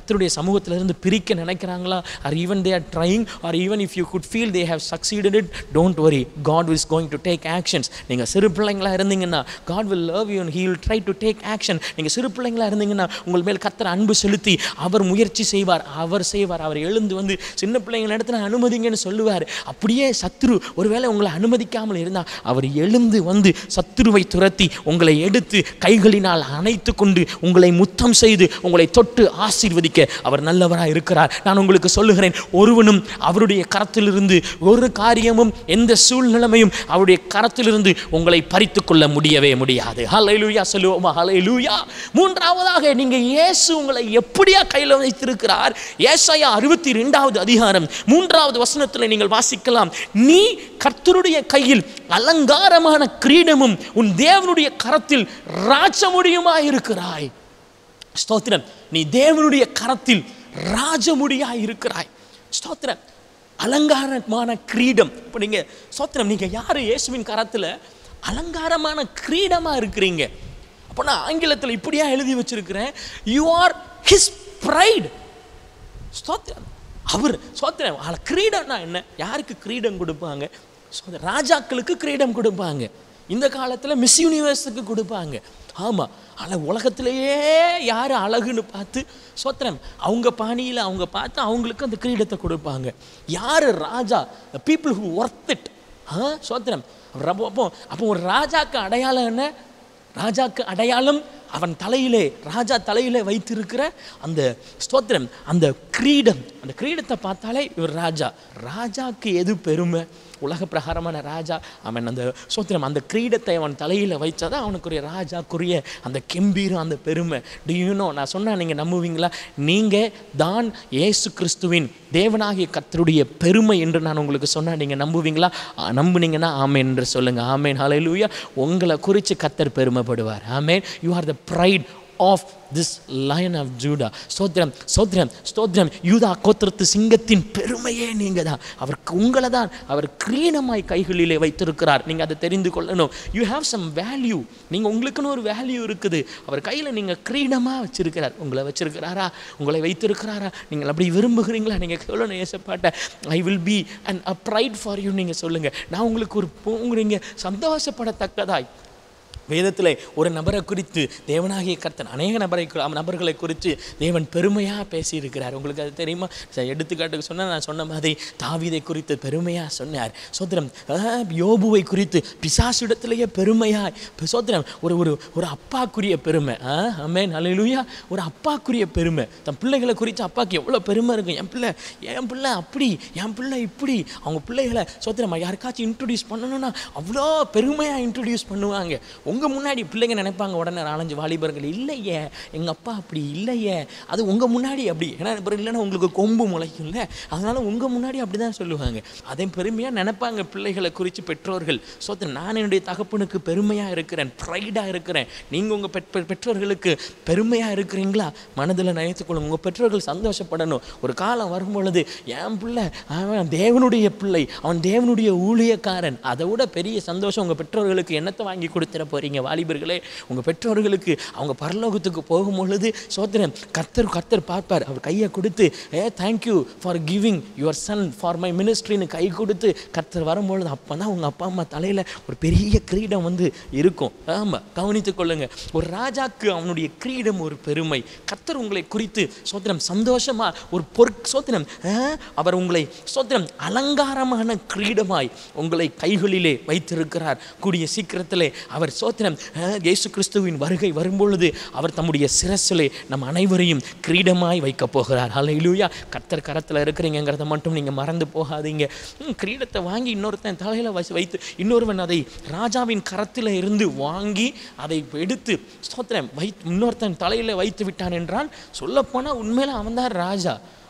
கர்த்தருடைய சமூகத்திலிருந்து பிரிக்க நினைக்கிறாங்களா or even they are trying or even if you could feel they have succeeded it don't worry God is going to take actions நீங்கள் சிறு பிள்ளைங்களா இருந்தீங்கன்னா God will love you he will try to take action நீங்கள் சிறு பிள்ளைங்களா இருந்தீங்கன்னா உங்கள் மேல் கர்த்தர் அன்பு செலுத்தி அவர் முயற்சி செய்வார் அவர் செய்வார் அவர் எழுந்து வந்து சின்ன பிள்ளைங்க இடத்துல அனுமதிங்கன்னு சொல்லுவார் அப்படியே சத்துரு ஒருவேளை உங்களை அனுமதிக்காமல் இருந்தால் அவர் எழுந்து வந்து சத்துருவை துரத்தி உங்களை எடுத்து கைகளினால் அணைத்து கொண்டு உங்களை முத்தம் செய்து உங்களை தொட்டு ஆசீர்வதிக்க அவர் நல்லவராக இருக்கிறார் நான் உங்களுக்கு சொல்லுகிறேன் ஒருவனும் அவருடைய கரத்திலிருந்து ஒரு காரியமும் எந்த சூழ்நிலைமையும் அவருடைய கரத்திலிருந்து உங்களை பறித்து கொள்ள முடியவே முடியாது ஹalleluya சொல்லுவோமா ஹalleluya மூன்றாவதாக நீங்க இயேசு உங்களை எப்படியா கையில் வைத்திருக்கிறார் ஏசாயா அறுபத்தி ரெண்டாவது அதிகாரம் மூன்றாவது வசனத்தில் நீங்கள் வாசிக்கலாம் நீ கர்த்தருடைய கையில் அலங்காரமான கிரீடமும் உன் தேவனுடைய கரத்தில் ராஜமுடியுமா இருக்கிறாய் ஸ்தோத்திரம் நீ தேவனுடைய கரத்தில் ராஜமுடியாய் இருக்கிறாய் ஸ்தோத்திரம் அலங்காரமான கிரீடம் இப்போ நீங்கள் ஸ்தோத்திரம் நீங்கள் யார் இயேசுவின் கரத்தில் அலங்காரமான கிரீடமாக இருக்கிறீங்க அப்போ நான் ஆங்கிலத்தில் இப்படியா எழுதி வச்சிருக்கிறேன் யூ ஆர் ஹிஸ் ப்ரைட் ஸ்தோத்திரம் அவர் ஸ்தோத்திரம் ஆனா கிரீடம்னா என்ன யாருக்கு கிரீடம் கொடுப்பாங்க ஸ்தோத்திரம். ராஜாக்களுக்கு கிரீடம் கொடுப்பாங்க இந்த காலத்தில் மிஸ் யூனிவர்ஸுக்கு கொடுப்பாங்க ஆமாம் ஆனால் உலகத்திலேயே யார் அழகுன்னு பார்த்து சோத்திரம் அவங்க பாணியில் அவங்க பார்த்து அவங்களுக்கு அந்த கிரீடத்தை கொடுப்பாங்க யார் ராஜா பீப்புள் ஹூ ஒர்த் இட் ஆ சோத்திரம் ரொம்ப அப்போ அப்போ ஒரு ராஜாக்கு அடையாளம் என்ன ராஜாக்கு அடையாளம் அவன் தலையிலே ராஜா தலையிலே வைத்திருக்கிற அந்த ஸ்தோத்திரம் அந்த கிரீடம் அந்த கிரீடத்தை பார்த்தாலே இவர் ராஜா ராஜாக்கு எது பெருமை உலக பிரகாரமான ராஜா அவன் அந்த ஸ்தோத்திரம் அந்த கிரீடத்தை அவன் தலையில் வைச்சாதான் அவனுக்குரிய ராஜாக்குரிய அந்த கெம்பீரம் அந்த பெருமை டியூனோ நான் சொன்னா நீங்கள் நம்புவீங்களா நீங்கள் தான் இயேசு கிறிஸ்துவின் தேவனாகிய கர்த்தருடைய பெருமை என்று நான் உங்களுக்கு சொன்னா நீங்கள் நம்புவீங்களா ஆ, நம்புனீங்கன்னா ஆமேன் என்று சொல்லுங்கள் ஆமேன் ஹalleluya உங்களை குறித்து கர்த்தர் பெருமைப்படுவார் ஆமேன் you are the pride of this lion of Judah ஸ்தோத்திரம் ஸ்தோத்திரம் ஸ்தோத்திரம் யூதா கோத்திரத்து சிங்கத்தின் பெருமையே நீங்கள் தான் அவருக்கு உங்களை தான் அவர் கிரீனமாய் கைகளிலே வைத்திருக்கிறார் நீங்கள் அதை தெரிந்து கொள்ளணும் யூ ஹேவ் சம் வேல்யூ நீங்கள் உங்களுக்குன்னு ஒரு வேல்யூ இருக்குது அவர் கையில் நீங்கள் கிரீடமாக வச்சிருக்கிறார் உங்களை வச்சிருக்கிறாரா உங்களை வைத்திருக்கிறாரா நீங்கள் அப்படி விரும்புகிறீங்களா நீங்கள் சொல்லணும் ஏசப்பாட்ட I will be and a pride for you நீங்கள் சொல்லுங்கள் நான் உங்களுக்கு ஒரு உங்க சந்தோஷப்படத்தக்கதாய் வேதத்தில் ஒரு நபரை குறித்து தேவனாகிய கர்த்தன் அநேக நபரை கு- நபர்களை குறித்து தேவன் பெருமையாக பேசியிருக்கிறார் உங்களுக்கு அது தெரியுமா சரி, எடுத்துக்காட்டுக்கு சொன்னால் நான் சொன்ன மாதிரி தாவீதை குறித்து பெருமையாக சொன்னார் சோத்திரம் யோபுவை குறித்து பிசாசுடத்திலேயே பெருமையாய் இப்ப சோத்திரம் ஒரு ஒரு ஒரு அப்பாக்குரிய பெருமை அமேன் ஹalleluya ஒரு அப்பாக்குரிய பெருமை தன் பிள்ளைகளை குறித்து அப்பாவுக்கு எவ்வளோ பெருமை இருக்கும் என் பிள்ளை என் பிள்ளை அப்படி என் பிள்ளை இப்படி அவங்க பிள்ளைகளை சோத்திரம் யாருக்காச்சும் இன்ட்ரடியூஸ் பண்ணணும்னா அவ்வளோ பெருமையாக இன்ட்ரடியூஸ் பண்ணுவாங்க உங்கள் முன்னாடி பிள்ளைங்க நினைப்பாங்க உடனே நாலஞ்சு வாலிபர்கள் இல்லையே எங்கள் அப்பா அப்படி இல்லையே அது உங்கள் முன்னாடி அப்படி ஏன்னா அப்புறம் இல்லைன்னா உங்களுக்கு கொம்பு முளைக்கும்ல அதனால உங்கள் முன்னாடி அப்படி தான் சொல்லுவாங்க அதே பெருமையாக நினைப்பாங்க பிள்ளைகளை குறித்து பெற்றோர்கள் சோத்திரம் நான் என்னுடைய தகப்பனுக்கு பெருமையாக இருக்கிறேன் ப்ரைடாக இருக்கிறேன் நீங்கள் உங்கள் பெற் பெற்- பெற்றோர்களுக்கு பெருமையாக இருக்கிறீங்களா மனதில் நினைத்துக்கொள்ளுங்க உங்கள் பெற்றோர்கள் சந்தோஷப்படணும் ஒரு காலம் வரும் பொழுது என் பிள்ளை அவன் தேவனுடைய பிள்ளை அவன் தேவனுடைய ஊழியக்காரன் அதை விட பெரிய சந்தோஷம் உங்கள் பெற்றோர்களுக்கு என்னத்தை வாங்கி கொடுத்துட போறீங்க வாலிபர்களே உங்கள் பெற்றோர்களுக்கு அவங்க பரலோகத்துக்கு போகும் பொழுது சோத்திரம் கர்த்தர் கர்த்தர் பார்ப்பார் அவர் கையை கொடுத்து ஏ thank you for giving your son for my மினிஸ்ட்ரின்னு கை கொடுத்து கர்த்தர் வரும்பொழுது அப்போ தான் உங்கள் அப்பா அம்மா தலையில் ஒரு பெரிய கிரீடம் வந்து இருக்கும் ஆமாம் கவனித்துக் கொள்ளுங்க ஒரு ராஜாக்கு அவனுடைய கிரீடம் ஒரு பெருமை கர்த்தர் உங்களை குறித்து சோத்திரம் சந்தோஷமா ஒரு பொற் சோத்திரம் ஆ, அவர் உங்களை சோத்திரம் அலங்காரமான கிரீடமாய் உங்களை கைகளிலே வைத்திருக்கிறார் கூடிய சீக்கிரத்திலே அவர் சோத்திரம் ஆ, இயேசு கிறிஸ்துவின் வருகை வரும்பொழுது அவர் தம்முடைய சிரசிலே நம் அனைவரையும் கிரீடமாய் வைக்கப் போகிறார் ஹalleluya கர்த்தர் கரத்தில் இருக்கிறீங்கிறத மட்டும் நீங்கள் மறந்து போகாதீங்க ம், கிரீடத்தை வாங்கி இன்னொருத்தன் தலையில் வச்சு வைத்து இன்னொருவன் அதை ராஜாவின் கரத்தில் இருந்து வாங்கி அதை எடுத்து ஸ்தோத்திரம் வை இன்னொருத்தன் தலையில் வைத்து விட்டான் என்றால் சொல்லப்போனால் உண்மையில் அவன்தான் ராஜா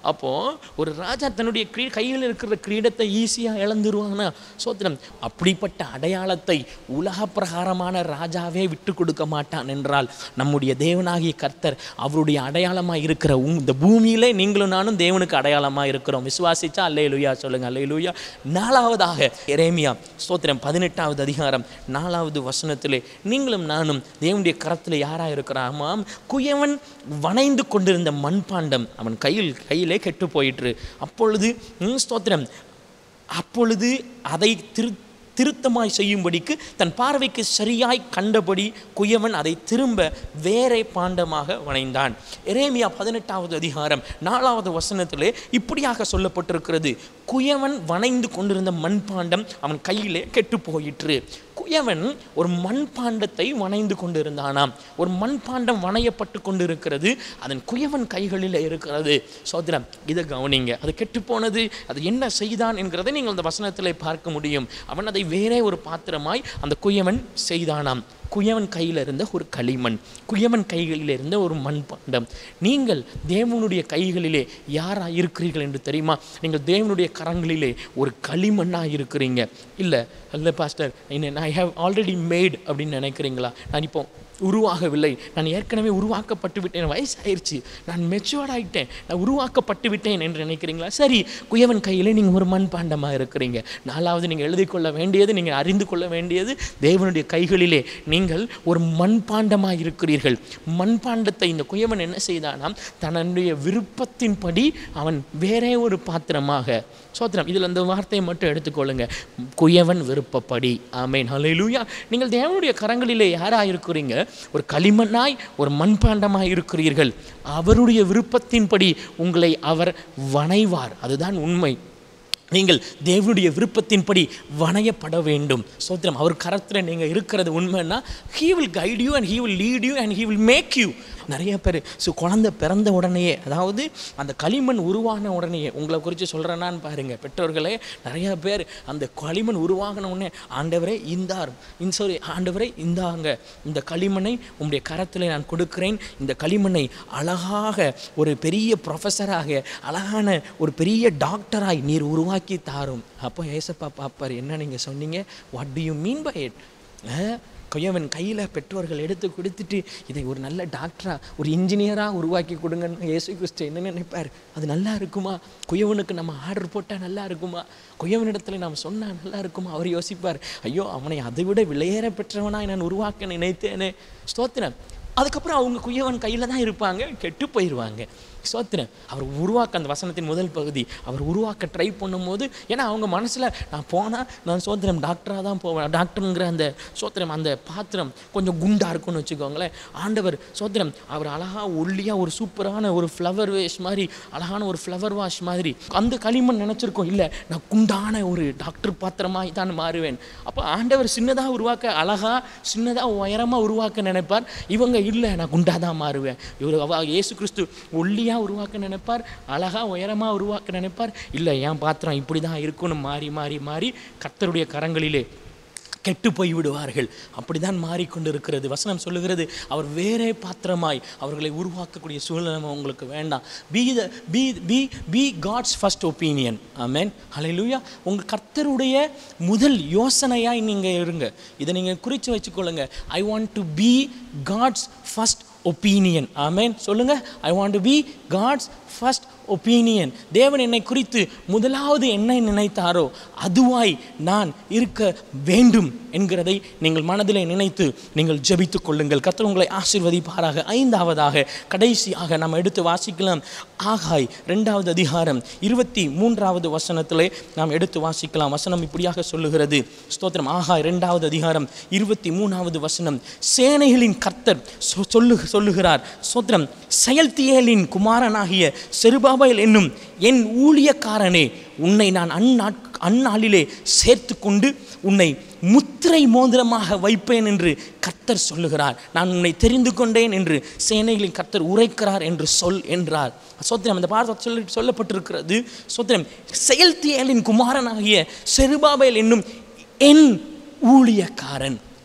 அப்போ ஒரு ராஜா தன்னுடைய கிரீ கையில் இருக்கிற கிரீடத்தை ஈஸியாக இழந்துருவானா சோத்திரம் அப்படிப்பட்ட அடையாளத்தை உலக பிரகாரமான ராஜாவே விட்டு கொடுக்க மாட்டான் என்றால் நம்முடைய தேவனாகிய கர்த்தர் அவருடைய அடையாளமாக இருக்கிற உம் இந்த பூமியிலே நீங்களும் நானும் தேவனுக்கு அடையாளமாக இருக்கிறோம் விசுவாசிச்சா அல்லே லுயா சொல்லுங்க அல்லே லுயா நாலாவதாக எரேமியா ஸ்தோத்திரம் பதினெட்டாவது அதிகாரம் நாலாவது வசனத்திலே நீங்களும் நானும் தேவனுடைய கரத்தில் யாராக இருக்கிறாமாம் குயவன் வணைந்து கொண்டிருந்த மண்பாண்டம் அவன் கையில் கையிலே கெட்டு போயிற்று அப்பொழுது ம், ஸ்தோத்திரம் அப்பொழுது அதை திரு திருத்தமாய் செய்யும்படிக்கு தன் பார்வைக்கு சரியாய் கண்டபடி குயவன் அதை திரும்ப வேறே பாண்டமாக வணைந்தான் எரேமியா பதினெட்டாவது அதிகாரம் நாலாவது வசனத்திலே இப்படியாக சொல்லப்பட்டிருக்கிறது குயவன் வணைந்து கொண்டிருந்த மண்பாண்டம் அவன் கையிலே கெட்டு போயிற்று குயவன் ஒரு மண்பாண்டத்தை வணைந்து கொண்டிருந்தானாம் ஒரு மண்பாண்டம் வணையப்பட்டு கொண்டிருக்கிறது அதன் குயவன் கைகளில் இருக்கிறது சோதரம் இதை கவனிங்க அது கெட்டு போனது அது என்ன செய்தான் என்கிறதை நீங்கள் அந்த வசனத்திலே பார்க்க முடியும் அவன் அதை வேறே ஒரு பாத்திரமாய் அந்த குயவன் செய்தானாம் குயவன் கையில் இருந்த ஒரு களிமண் குயவன் கைகளில் இருந்த ஒரு மண்பாண்டம் நீங்கள் தேவனுடைய கைகளிலே யாரா இருக்கிறீர்கள் என்று தெரியுமா நீங்கள் தேவனுடைய கரங்களிலே ஒரு களிமண்ணாக இருக்கிறீங்க இல்லை இல்லை பாஸ்டர் என்ன ஐ ஹவ் ஆல்ரெடி மேட் அப்படின்னு நினைக்கிறீங்களா நான் இப்போ உருவாகவில்லை நான் ஏற்கனவே உருவாக்கப்பட்டு விட்டேன் வயசாயிருச்சு நான் மெச்சுவர்ட் ஆகிட்டேன் நான் உருவாக்கப்பட்டு விட்டேன் என்று நினைக்கிறீங்களா சரி குயவன் கையிலே நீங்கள் ஒரு மண்பாண்டமாக இருக்கிறீங்க நாலாவது நீங்கள் எழுதி கொள்ள வேண்டியது நீங்கள் அறிந்து கொள்ள வேண்டியது தேவனுடைய கைகளிலே நீங்கள் ஒரு மண்பாண்டமாக இருக்கிறீர்கள் மண்பாண்டத்தை இந்த குயவன் என்ன செய்தானாம் தன்னுடைய விருப்பத்தின்படி அவன் வேறே ஒரு பாத்திரமாக சோத்திரம் இதில் அந்த வார்த்தையை மட்டும் எடுத்துக்கொள்ளுங்க குயவன் விருப்பப்படி ஆமேன் ஹalleluya நீங்கள் தேவனுடைய கரங்களிலே யாராக இருக்கிறீங்க ஒரு களிமண்ணாய் ஒரு மண்பாண்டமாய் இருக்கிறீர்கள் அவருடைய விருப்பத்தின்படி உங்களை அவர் வணைவார் அதுதான் உண்மை நீங்கள் தேவனுடைய விருப்பத்தின்படி வணையப்பட வேண்டும் சோத்திரம் அவர் கரத்தில் நீங்கள் இருக்கிறது உண்மைன்னா he will guide you and he will lead you and he will make you நிறைய பேர் ஸோ குழந்தை பிறந்த உடனேயே அதாவது அந்த களிமண் உருவான உடனேயே உங்களை குறித்து சொல்கிறேன்னான்னு பாருங்கள் பெற்றோர்களே நிறைய பேர் அந்த களிமண் உருவாகின உடனே ஆண்டவரே இந்தார் இன் சாரி ஆண்டவரே இந்தாங்க இந்த களிமண்ணை உங்களுடைய கரத்தில் நான் கொடுக்கிறேன் இந்த களிமண்ணை அழகாக ஒரு பெரிய ப்ரொஃபஸராக அழகான ஒரு பெரிய டாக்டராய் நீர் உருவாக்கி தாரும் அப்போ ஏசப்பா பாப்பார் என்ன நீங்கள் சொன்னீங்க what do you mean by it கொய்யவன் கையில் பெற்றோர்கள் எடுத்து கொடுத்துட்டு இதை ஒரு நல்ல டாக்டராக ஒரு இன்ஜினியராக உருவாக்கி கொடுங்கன்னு இயேசு கிறிஸ்து என்ன நினைப்பார் அது நல்லா இருக்குமா குயவனுக்கு நம்ம ஆர்டர் போட்டால் நல்லா இருக்குமா குயவனிடத்தில் நாம் சொன்னால் நல்லா இருக்குமா அவர் யோசிப்பார் ஐயோ அவனை அதை விட விலையேற பெற்றவனாய் நான் உருவாக்க நினைத்தேனே ஸ்தோத்திரம் அதுக்கப்புறம் அவங்க குயவன் கையில் தான் இருப்பாங்க கெட்டு போயிடுவாங்க சோத்திரம் அவர் உருவாக்க அந்த வசனத்தின் முதல் பகுதி அவர் உருவாக்க ட்ரை பண்ணும்போது ஏன்னா அவங்க மனசில் நான் போனால் நான் சோத்திரம் டாக்டராக தான் போவேன் டாக்டருங்கிற அந்த சோத்திரம் அந்த பாத்திரம் கொஞ்சம் குண்டாக இருக்கும்னு வச்சுக்கோங்களேன் ஆண்டவர் சோத்திரம் அவர் அழகாக ஒல்லியாக ஒரு சூப்பரான ஒரு ஃப்ளவர் வேஷ் மாதிரி அழகான ஒரு ஃப்ளவர் வாஷ் மாதிரி அந்த களிமண் நினச்சிருக்கோம் இல்லை நான் குண்டான ஒரு டாக்டர் பாத்திரமாய் தான் மாறுவேன் அப்போ ஆண்டவர் சின்னதாக உருவாக்க அழகாக சின்னதாக உயரமாக உருவாக்க நினைப்பார் இவங்க இல்லை நான் குண்டாக தான் மாறுவேன் இவர் அவ இயேசு கிறிஸ்து ஒல்லியாக உருவாக்க நினைப்பார் அழகாக உயரமாக உருவாக்க நினைப்பார் இல்லை என் பாத்திரம் இப்படி தான் இருக்குன்னு மாறி மாறி மாறி கர்த்தருடைய கரங்களிலே கெட்டு போய் விடுவார்கள் அப்படிதான் மாறிக்கொண்டிருக்கிறது வசனம் சொல்லுகிறது அவர் வேறே பாத்திரமாய் அவர்களை உருவாக்கக்கூடிய சூழ்நிலை உங்களுக்கு வேண்டாம் be the be be be God's first opinion ஆமேன் ஹalleluya உங்கள் கர்த்தருடைய முதல் யோசனையாய் நீங்கள் இருங்க இதை நீங்கள் குறித்து வச்சுக்கொள்ளுங்க I want to be God's first opinion ஆமேன் சொல்லுங்க I want to be God's first opinion தேவன் என்னை குறித்து முதலாவது என்ன நினைத்தாரோ அதுவாய் நான் இருக்க வேண்டும் என்கிறதை நீங்கள் மனதிலே நினைத்து நீங்கள் ஜெபித்துக் கொள்ளுங்கள் கர்த்தர் உங்களை ஆசீர்வதிப்பாராக ஐந்தாவதாக கடைசியாக நாம் எடுத்து வாசிக்கலாம் ஆகாய் ரெண்டாவது அதிகாரம் இருபத்தி மூன்றாவது வசனத்திலே நாம் எடுத்து வாசிக்கலாம் வசனம் இப்படியாக சொல்லுகிறது ஸ்தோத்திரம் ஆகாய் ரெண்டாவது அதிகாரம் இருபத்தி மூணாவது வசனம் சேனைகளின் கர்த்தர் சொ- சொல்லு சொல்லுகிறார் ஸ்தோத்திரம் செயல்தியலின் குமாரனாகிய செருபாபேல் என்னும் என் ஊழியக்காரனே உன்னை நான் அந்நாட் அந்நாளிலே சேர்த்து கொண்டு உன்னை முத்திரை மோதிரமாக வைப்பேன் என்று கர்த்தர் சொல்லுகிறார் நான் உன்னை தெரிந்து கொண்டேன் என்று சேனைகளின் கர்த்தர் உரைக்கிறார் என்று சொல் என்றார் சோத்திரம் அந்த பாரத சொல்லி சொல்லப்பட்டிருக்கிறது சோத்திரம் செயல்தியலின் குமாரனாகிய செருபாபேல் என்னும் என் ஊழியக்காரன்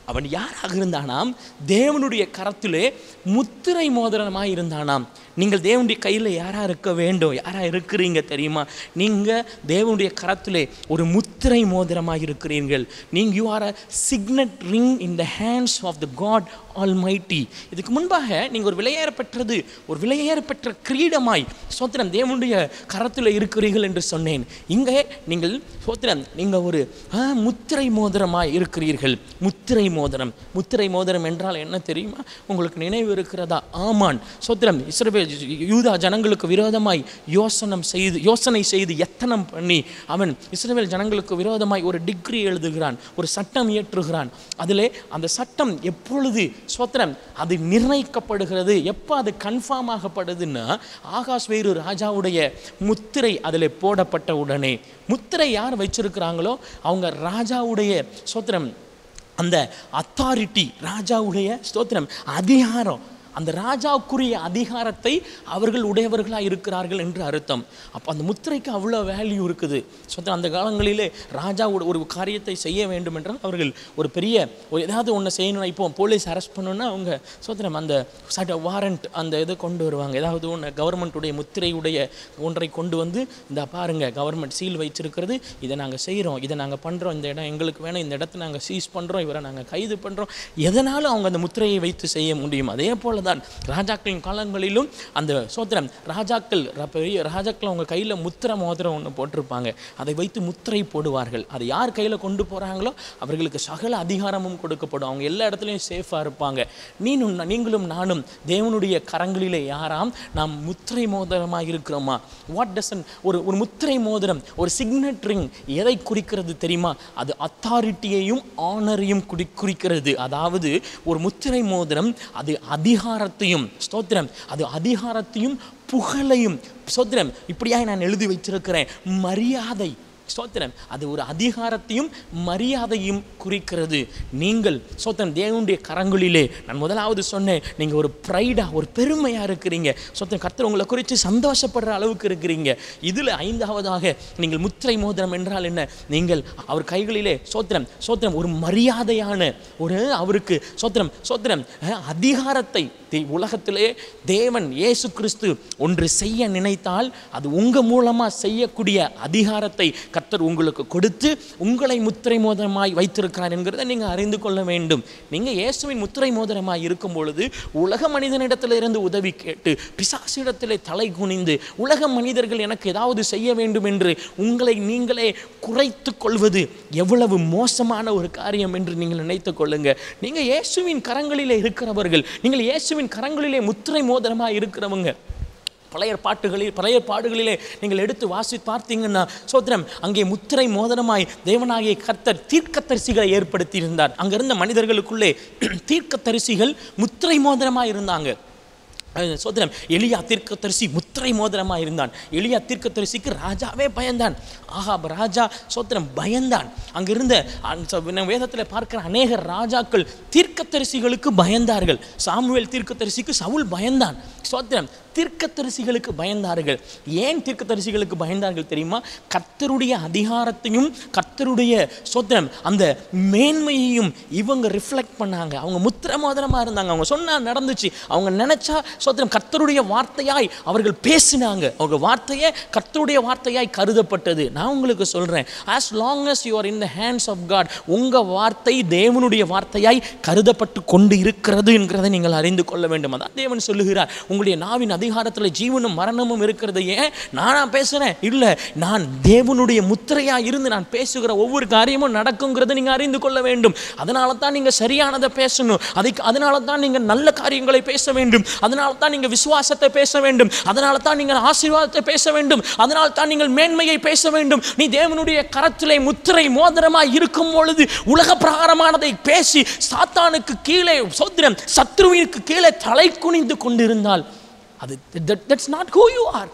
அவன் யாராக இருந்தானாம் தேவனுடைய கரத்திலே முத்திரை மோதிரமாய் இருந்தானாம் நீங்கள் தேவனுடைய கையில் யாரா இருக்க வேண்டும் யாரா இருக்கிறீங்க தெரியுமா நீங்கள் தேவனுடைய கரத்திலே ஒரு முத்திரை மோதிரமாக இருக்கிறீர்கள் நீங்க you are a signet ring in the hands of the God almighty இதுக்கு முன்பாக நீங்கள் ஒரு விலையேற பெற்றது ஒரு விலையேற பெற்ற கிரீடமாய் சோத்திரம் தேவனுடைய கரத்தில் இருக்கிறீர்கள் என்று சொன்னேன் இங்கே நீங்கள் சோத்திரம் நீங்கள் ஒரு ஆ, முத்திரை மோதிரமாய் இருக்கிறீர்கள் முத்திரை மோதிரம் முத்திரை மோதிரம் என்றால் என்ன தெரியுமா உங்களுக்கு நினைவு இருக்கிறதா ஆமான் சோத்திரம் இஸ்ரவேல் யூதா ஜனங்களுக்கு விரோதமாய் யோசனம் செய்து யோசனை செய்து எத்தனம் பண்ணி அவன் இஸ்ரவேல் ஜனங்களுக்கு விரோதமாய் ஒரு டிகிரி எழுதுகிறான் ஒரு சட்டம் இயற்றுகிறான் அதிலே அந்த சட்டம் எப்பொழுது சோத்திரம் அது நிர்ணயிக்கப்படுகிறது எப்போ அது கன்ஃபார்ம் ஆகப்படுதுன்னா ஆகாஷ் வேறு ராஜாவுடைய முத்திரை அதில் போடப்பட்ட உடனே முத்திரை யார் வச்சிருக்கிறாங்களோ அவங்க ராஜாவுடைய சோத்திரம் அந்த அத்தாரிட்டி ராஜாவுடைய ஸ்தோத்திரம் அதிகாரம் அந்த ராஜாவுக்குரிய அதிகாரத்தை அவர்கள் உடையவர்களாக இருக்கிறார்கள் என்று அர்த்தம் அப்போ அந்த முத்திரைக்கு அவ்வளோ வேல்யூ இருக்குது சோத்திரம் அந்த காலங்களிலே ராஜா ஒரு ஒரு காரியத்தை செய்ய வேண்டும் என்றால் அவர்கள் ஒரு பெரிய ஒரு ஏதாவது ஒன்று செய்யணும்னா இப்போ போலீஸ் அரெஸ்ட் பண்ணணும்னா அவங்க சோத்திரம் அந்த சட்ட வாரண்ட் அந்த இதை கொண்டு வருவாங்க ஏதாவது ஒன்று கவர்மெண்ட்டுடைய முத்திரையுடைய ஒன்றை கொண்டு வந்து இந்த பாருங்க கவர்மெண்ட் சீல் வச்சிருக்கிறது இதை நாங்கள் செய்கிறோம் இதை நாங்கள் பண்ணுறோம் இந்த இடம் எங்களுக்கு வேணும் இந்த இடத்த நாங்கள் சீஸ் பண்ணுறோம் இவரை நாங்கள் கைது பண்ணுறோம் எதனாலும் அவங்க அந்த முத்திரையை வைத்து செய்ய முடியும் அதே போல தான் ராஜாக்களின் காலங்களிலும் அந்த சோத்திரம் ராஜாக்கள் ர- பெரிய ராஜாக்கள் அவங்க கையில் முத்திரை மோதிரம் ஒன்று போட்டிருப்பாங்க அதை வைத்து முத்திரை போடுவார்கள் அதை யார் கையில் கொண்டு போகிறாங்களோ அவர்களுக்கு சகல அதிகாரமும் கொடுக்கப்படும் அவங்க எல்லா இடத்துலையும் சேஃபாக இருப்பாங்க நீனும் நீங்களும் நானும் தேவனுடைய கரங்களிலே யாராம் நாம் முத்திரை மோதிரமாக இருக்கிறோமா வாட் டசன் ஒரு ஒரு முத்திரை மோதிரம் ஒரு சிக்னட் ரிங் எதை குறிக்கிறது தெரியுமா அது அத்தாரிட்டியையும் ஆனரையும் குறி குறிக்கிறது அதாவது ஒரு முத்திரை மோதிரம் அது அதிகாரத்தையும் ஸ்தோத்திரம் அது அதிகாரத்தையும் புகழையும் ஸ்தோத்திரம் இப்படியாக நான் எழுதி வச்சிருக்கிறேன் மரியாதை ஸ்தோத்திரம் அது ஒரு அதிகாரத்தையும் மரியாதையும் குறிக்கிறது நீங்கள் ஸ்தோத்திரம் தேவனுடைய கரங்களிலே நான் முதலாவது சொன்னேன் நீங்கள் ஒரு ப்ரைடாக ஒரு பெருமையாக இருக்கிறீங்க ஸ்தோத்திரம் கர்த்தர் உங்களை குறித்து சந்தோஷப்படுற அளவுக்கு இருக்கிறீங்க இதில் ஐந்தாவதாக நீங்கள் முத்திரை மோதிரம் என்றால் என்ன நீங்கள் அவர் கைகளிலே சோத்திரம் சோத்திரம் ஒரு மரியாதையான ஒரு அவருக்கு சோத்திரம் சோத்திரம் அஹ், அதிகாரத்தை தே- உலகத்திலே தேவன் இயேசு கிறிஸ்து ஒன்று செய்ய நினைத்தால் அது உங்க மூலமா செய்யக்கூடிய அதிகாரத்தை கர்த்தர் உங்களுக்கு கொடுத்து உங்களை முத்திரை மோதிரமாய் வைத்திருக்கிறார் என்கிறதை நீங்க அறிந்து கொள்ள வேண்டும் நீங்க இயேசுவின் முத்திரை மோதிரமாய் இருக்கும் பொழுது உலக மனிதனிடத்திலிருந்து உதவி கேட்டு பிசாசிடத்திலே தலை குனிந்து உலக மனிதர்கள் எனக்கு ஏதாவது செய்ய வேண்டும் என்று உங்களை நீங்களே குறைத்து கொள்வது எவ்வளவு மோசமான ஒரு காரியம் என்று நீங்கள் நினைத்துக் கொள்ளுங்க நீங்க இயேசுவின் கரங்களிலே இருக்கிறவர்கள் நீங்கள் இயேசுவின் கரங்களிலே முத்திரை மோதிரமாக இருக்கிறவங்க பழைய பாட்டுகளில் பழைய பாடுகளிலே நீங்கள் எடுத்து வாசி பார்த்தீங்கன்னா சோத்திரம் அங்கே முத்திரை மோதிரமாய் தேவனாகிய கர்த்தர் தீர்க்கதரிசிகளை ஏற்படுத்தியிருந்தார் அங்கிருந்த மனிதர்களுக்குள்ளே தீர்க்கதரிசிகள் முத்திரை மோதிரமாய் இருந்தாங்க அஹ் சோதரம் எலியா தீர்க்கதரிசி முத்திரை மோதிரமாக இருந்தான் எலியா தீர்க்கதரிசிக்கு ராஜாவே பயந்தான் ஆஹா ராஜா சோத்திரம் பயந்தான் அங்கிருந்த வேதத்தில் பார்க்கிற அநேக ராஜாக்கள் தீர்க்கதரிசிகளுக்கு பயந்தார்கள் சாமுவேல் தீர்க்கதரிசிக்கு சவுல் பயந்தான் சோத்திரம் தீர்க்கதரிசிகளுக்கு பயந்தார்கள் ஏன் தீர்க்கதரிசிகளுக்கு பயந்தார்கள் தெரியுமா கர்த்தருடைய அதிகாரத்தையும் கர்த்தருடைய சோத்திரம் அந்த மேன்மையையும் இவங்க ரிஃப்ளெக்ட் பண்ணாங்க அவங்க முத்திர மோதிரமாக இருந்தாங்க அவங்க சொன்னா நடந்துச்சு அவங்க நினைச்சா சோத்திரம் கர்த்தருடைய வார்த்தையாய் அவர்கள் பேசினாங்க அவங்க வார்த்தையே கர்த்தருடைய வார்த்தையாய் கருதப்பட்டது நான் உங்களுக்கு சொல்றேன் as long as you are in the hands of God உங்க வார்த்தை தேவனுடைய வார்த்தையாய் கருதப்பட்டு கொண்டு இருக்கிறது என்கிறதை நீங்கள் அறிந்து கொள்ள வேண்டும் அதான் தேவன் சொல்லுகிறார் உங்களுடைய நாவின் அதிகாரத்தில் ஜீவனும் மரணமும் இருக்கிறது ஏன் நானா பேசுறேன் இல்லை நான் தேவனுடைய முத்திரையா இருந்து நான் பேசுகிற ஒவ்வொரு காரியமும் நடக்குங்கிறதை நீங்க அறிந்து கொள்ள வேண்டும் அதனால தான் நீங்க சரியானதை பேசணும் அதுக்கு அதனால தான் நீங்க நல்ல காரியங்களை பேச வேண்டும் அதனால தான் நீங்க விசுவாசத்தை பேச வேண்டும் அதனால தான் நீங்கள் ஆசீர்வாதத்தை பேச வேண்டும் அதனால தான் நீங்கள் மேன்மையை பேச வேண்டும் நீ தேவனுடைய கரத்திலே முத்திரை மோதிரமாய் இருக்கும் பொழுது உலக பிரகாரமானதை பேசி சாத்தானுக்கு கீழே சோத்திரம் சத்ருவிற்கு கீழே தலை குனிந்து கொண்டிருந்தால் அது that's not who you are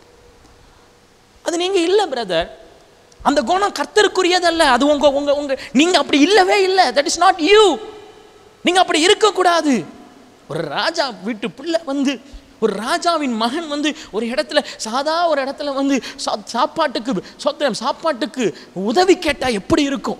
அது நீங்க இல்ல பிரதர் அந்த குணம் கர்த்தருக்குரியதல்ல அது உங்க உங்க உங்க நீங்க அப்படி இல்லவே இல்லை தட் இஸ் நாட் யூ நீங்க அப்படி இருக்கக்கூடாது ஒரு ராஜா வீட்டு பிள்ளை வந்து ஒரு ராஜாவின் மகன் வந்து ஒரு இடத்துல சாதா ஒரு இடத்துல வந்து சா- சாப்பாட்டுக்கு சொத்திரம் சாப்பாட்டுக்கு உதவி கேட்டா எப்படி இருக்கும்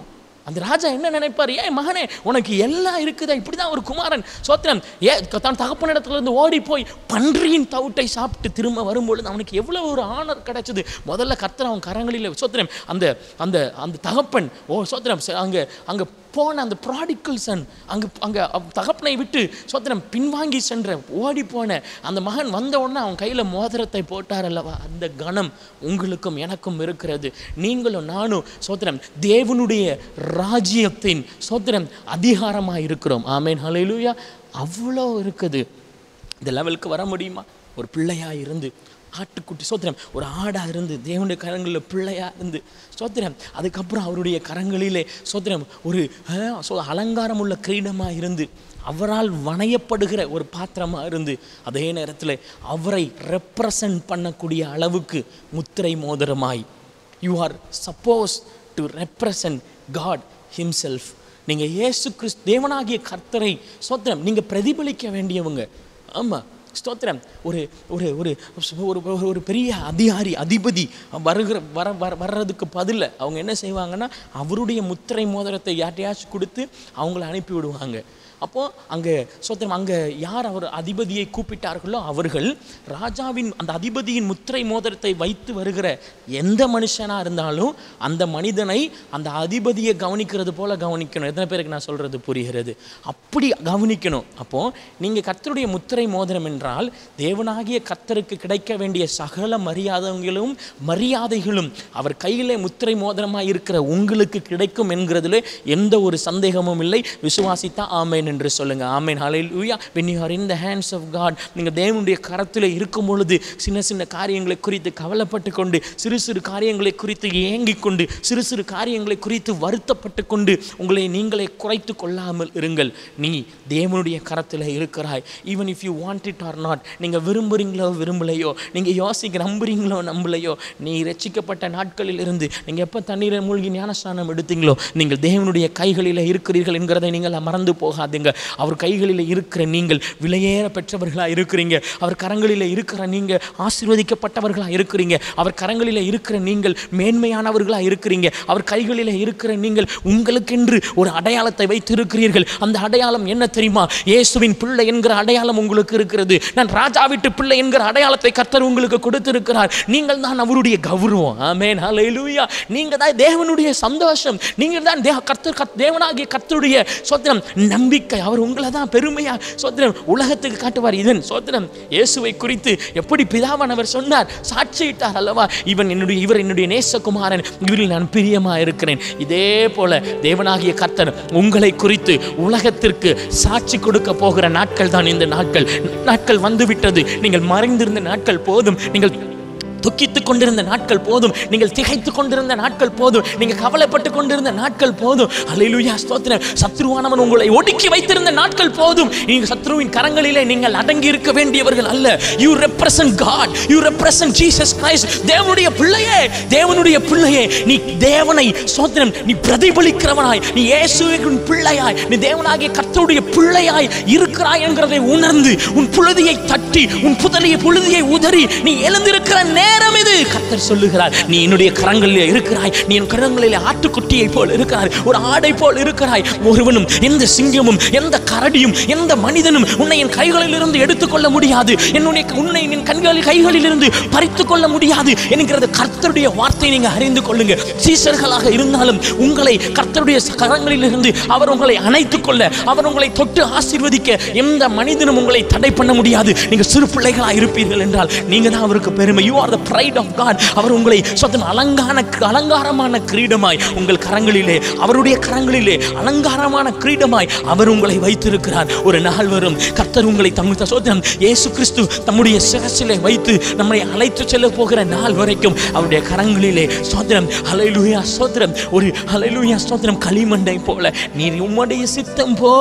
அந்த ராஜா என்ன நினைப்பார் ஏன் மகனே உனக்கு எல்லாம் இருக்குதா இப்படிதான் ஒரு குமாரன் சோத்திரம் ஏ தன் தகப்பனிடத்துல இருந்து ஓடி போய் பன்றியின் தவிட்டை சாப்பிட்டு திரும்ப வரும்பொழுது அவனுக்கு எவ்வளவு ஒரு ஆனர் கிடைச்சது முதல்ல கர்த்தர் அவன் கரங்களில் சோத்திரம் அந்த அந்த அந்த தகப்பன் ஓ சோத்திரம் ச- அங்க அங்க போன அந்த ப்ராடிக்கல் சன் அங்கே அங்கே தகப்பனை விட்டு சோத்திரம் பின்வாங்கி சென்ற ஓடி போன அந்த மகன் வந்த உடனே அவன் கையில் மோதிரத்தை போட்டார் அல்லவா அந்த கணம் உங்களுக்கும் எனக்கும் இருக்கிறது நீங்களும் நானும் சோத்திரம் தேவனுடைய ராஜ்யத்தின் சோத்திரம் அதிகாரமாக இருக்கிறோம் ஆமேன் ஹalleluya அவ்வளோ இருக்குது இந்த லெவலுக்கு வர முடியுமா ஒரு பிள்ளையா இருந்து ஆட்டுக்குட்டி சோத்திரம் ஒரு ஆடா இருந்து தேவனுடைய கரங்களில் பிள்ளையா இருந்து சோத்திரம் அதுக்கப்புறம் அவருடைய கரங்களிலே சோத்திரம் ஒரு அஹ், சோ- அலங்காரம் உள்ள கிரீடமாக இருந்து அவரால் வணையப்படுகிற ஒரு பாத்திரமாக இருந்து அதே நேரத்தில் அவரை ரெப்ரசன்ட் பண்ணக்கூடிய அளவுக்கு முத்திரை மோதிரமாய் you are suppose to represent God himself நீங்கள் இயேசு கிறிஸ்து தேவனாகிய கர்த்தரை ஸ்தோத்திரம் நீங்கள் பிரதிபலிக்க வேண்டியவங்க ஆமாம் ஸ்தோத்திரம் ஒரு ஒரு ஒரு ஒரு ஒரு- ஒரு பெரிய அதிகாரி அதிபதி வருகிற வர வர வர்றதுக்கு பதில்ல அவங்க என்ன செய்வாங்கன்னா அவருடைய முத்திரை மோதிரத்தை யார்ட்டையாச்சும் கொடுத்து அவங்கள அனுப்பி விடுவாங்க அப்போது அங்கே சோத்திரம் அங்கே யார் அவர் அதிபதியை கூப்பிட்டார்களோ அவர்கள் ராஜாவின் அந்த அதிபதியின் முத்திரை மோதிரத்தை வைத்து வருகிற எந்த மனுஷனாக இருந்தாலும் அந்த மனிதனை அந்த அதிபதியை கவனிக்கிறது போல கவனிக்கணும் எத்தனை பேருக்கு நான் சொல்கிறது புரிகிறது அப்படி கவனிக்கணும் அப்போது நீங்கள் கர்த்தருடைய முத்திரை மோதிரம் என்றால் தேவனாகிய கர்த்தருக்கு கிடைக்க வேண்டிய சகல மரியாதைகளும் மரியாதைகளும் அவர் கையிலே முத்திரை மோதிரமாக இருக்கிற உங்களுக்கு கிடைக்கும் என்கிறதுல எந்த ஒரு சந்தேகமும் இல்லை விசுவாசித்தா ஆமேன் என்று சொல்லுங்க ஆமேன் ஹalleluya when you are in the hands of god நீங்கள் தேவனுடைய கரத்தில் இருக்கும் பொழுது சின்ன சின்ன காரியங்களை குறித்து கவலைப்பட்டு கொண்டு சிறு சிறு காரியங்களை குறித்து ஏங்கிக் கொண்டு சிறு சிறு காரியங்களை குறித்து வருத்தப்பட்டு கொண்டு உங்களை நீங்களே குறைத்து கொள்ளாமல் இருங்கள் நீ தேவனுடைய கரத்தில் இருக்கிறாய் even if you want it or not நீங்கள் விரும்புகிறீங்களோ விரும்பலையோ நீங்கள் யோசிக்க நம்புறீங்களோ நம்பலையோ நீ ரட்சிக்கப்பட்ட நாட்களில் இருந்து நீங்கள் எப்போ தண்ணீரை மூழ்கி ஞானஸ்நானம் எடுத்தீங்களோ நீங்கள் தேவனுடைய கைகளில் இருக்கிறீர்கள் என்கிறதை நீங்கள் மறந்து போகாதீங்க அவர் கைகளில் இருக்கிற நீங்கள் விலையேற பெற்றவர்களாக இருக்கிறீங்க அவர் கரங்களில் இருக்கிற நீங்கள் ஆசீர்வதிக்கப்பட்டவர்களாக இருக்கிறீங்க அவர் கரங்களில் இருக்கிற நீங்கள் மேன்மையானவர்களாக இருக்கிறீங்க அவர் கைகளில் இருக்கிற நீங்கள் உங்களுக்கென்று ஒரு அடையாளத்தை வைத்திருக்கிறீர்கள் அந்த அடையாளம் என்ன தெரியுமா இயேசுவின் பிள்ளை என்கிற அடையாளம் உங்களுக்கு இருக்கிறது நான் ராஜா வீட்டு பிள்ளை என்கிற அடையாளத்தை கர்த்தர் உங்களுக்கு கொடுத்திருக்கிறார் நீங்கள் தான் அவருடைய கௌரவம் ஆமென் ஹalleluya நீங்க தான் தேவனுடைய சந்தோஷம் நீங்கள் தான் தேவ கர்த்தர் கர்த்த- தேவனாகிய கர்த்தருடைய சோத்திரம் நம்பிக்கை அவர் உங்களை தான் பெருமையா சோத்திரம் உலகத்துக்கு காட்டுவார் இதன் சோத்திரம் இயேசுவை குறித்து எப்படி பிதாவானவர் சொன்னார் சாட்சியிட்டார் அல்லவா இவன் என்னுடைய இவர் என்னுடைய நேசகுமாரன் இவரில் நான் பிரியமா இருக்கிறேன் இதே போல தேவனாகிய கர்த்தர் உங்களை குறித்து உலகத்திற்கு சாட்சி கொடுக்க போகிற நாட்கள் தான் இந்த நாட்கள் நாட்கள் வந்துவிட்டது நீங்கள் மறைந்திருந்த நாட்கள் போதும் நீங்கள் துக்கித்து கொண்டிருந்த நாட்கள் போதும் நீங்கள் திகைத்து கொண்டிருந்த நாட்கள் போதும் நீங்க கவலைப்பட்டு கொண்டிருந்த நாட்கள் போதும் அல்லேலூயா ஸ்தோத்திரம் சத்ருவானவன் உங்களை ஒடுக்கி வைத்திருந்த நாட்கள் போதும் நீங்க சத்ருவின் கரங்களிலே நீங்கள் அடங்கி இருக்க வேண்டியவர்கள் அல்ல you represent God you represent Jesus Christ தேவனுடைய பிள்ளையே தேவனுடைய பிள்ளையே நீ தேவனை ஸ்தோத்திரம் நீ பிரதிபலிக்கிறவனாய் நீ இயேசுவின் பிள்ளையாய் நீ தேவனாகிய கர்த்தருடைய பிள்ளையாய் இருக்கிறாய் என்கிறதை உணர்ந்து உன் புழுதியை தட்டி உன் புதலிய புழுதியை உதறி நீ எழுந்திருக்கிற நேரம் இது கர்த்தர் சொல்லுகிறார் நீ என்னுடைய கரங்களில் இருக்கிறாய் நீ என் கரங்களில் ஆட்டுக்குட்டியை போல் இருக்கிறாய் ஒரு ஆடை போல் இருக்கிறாய் ஒருவனும் எந்த சிங்கமும் எந்த கரடியும் எந்த மனிதனும் உன்னை என் கைகளில் இருந்து எடுத்துக்கொள்ள முடியாது என்னுடைய உன்னை என் கண்களில் கைகளில் இருந்து பறித்துக் கொள்ள முடியாது என்கிறது கர்த்தருடைய வார்த்தை நீங்க அறிந்து கொள்ளுங்க சீசர்களாக இருந்தாலும் உங்களை கர்த்தருடைய கரங்களில் இருந்து அவர் உங்களை அணைத்துக் கொள்ள அவர் உங்களை தொட்டு ஆசீர்வதிக்க எந்த மனிதனும் உங்களை தடை பண்ண முடியாது நீங்க சிறு பிள்ளைகளா இருப்பீர்கள் என்றால் நீங்க தான் அவருக்கு பெருமை you are the pride of God அவர் உங்களை சொத்தம் அலங்கான அலங்காரமான கிரீடமாய் உங்கள் கரங்களிலே அவருடைய கரங்களிலே அலங்காரமான கிரீடமாய் அவர் உங்களை வைத்திருக்கிறார் ஒரு நாள் வரும் கர்த்தர் உங்களை தமிழ் சோதனம் இயேசு கிறிஸ்து தம்முடைய சிரசிலே வைத்து நம்மை அழைத்து செல்ல போகிற நாள் வரைக்கும் அவருடைய கரங்களிலே சோதனம் ஹalleluya சோதனம் ஒரு ஹalleluya சோதனம் களிமண்ணை போல நீர் உம்முடைய சித்தம் போல என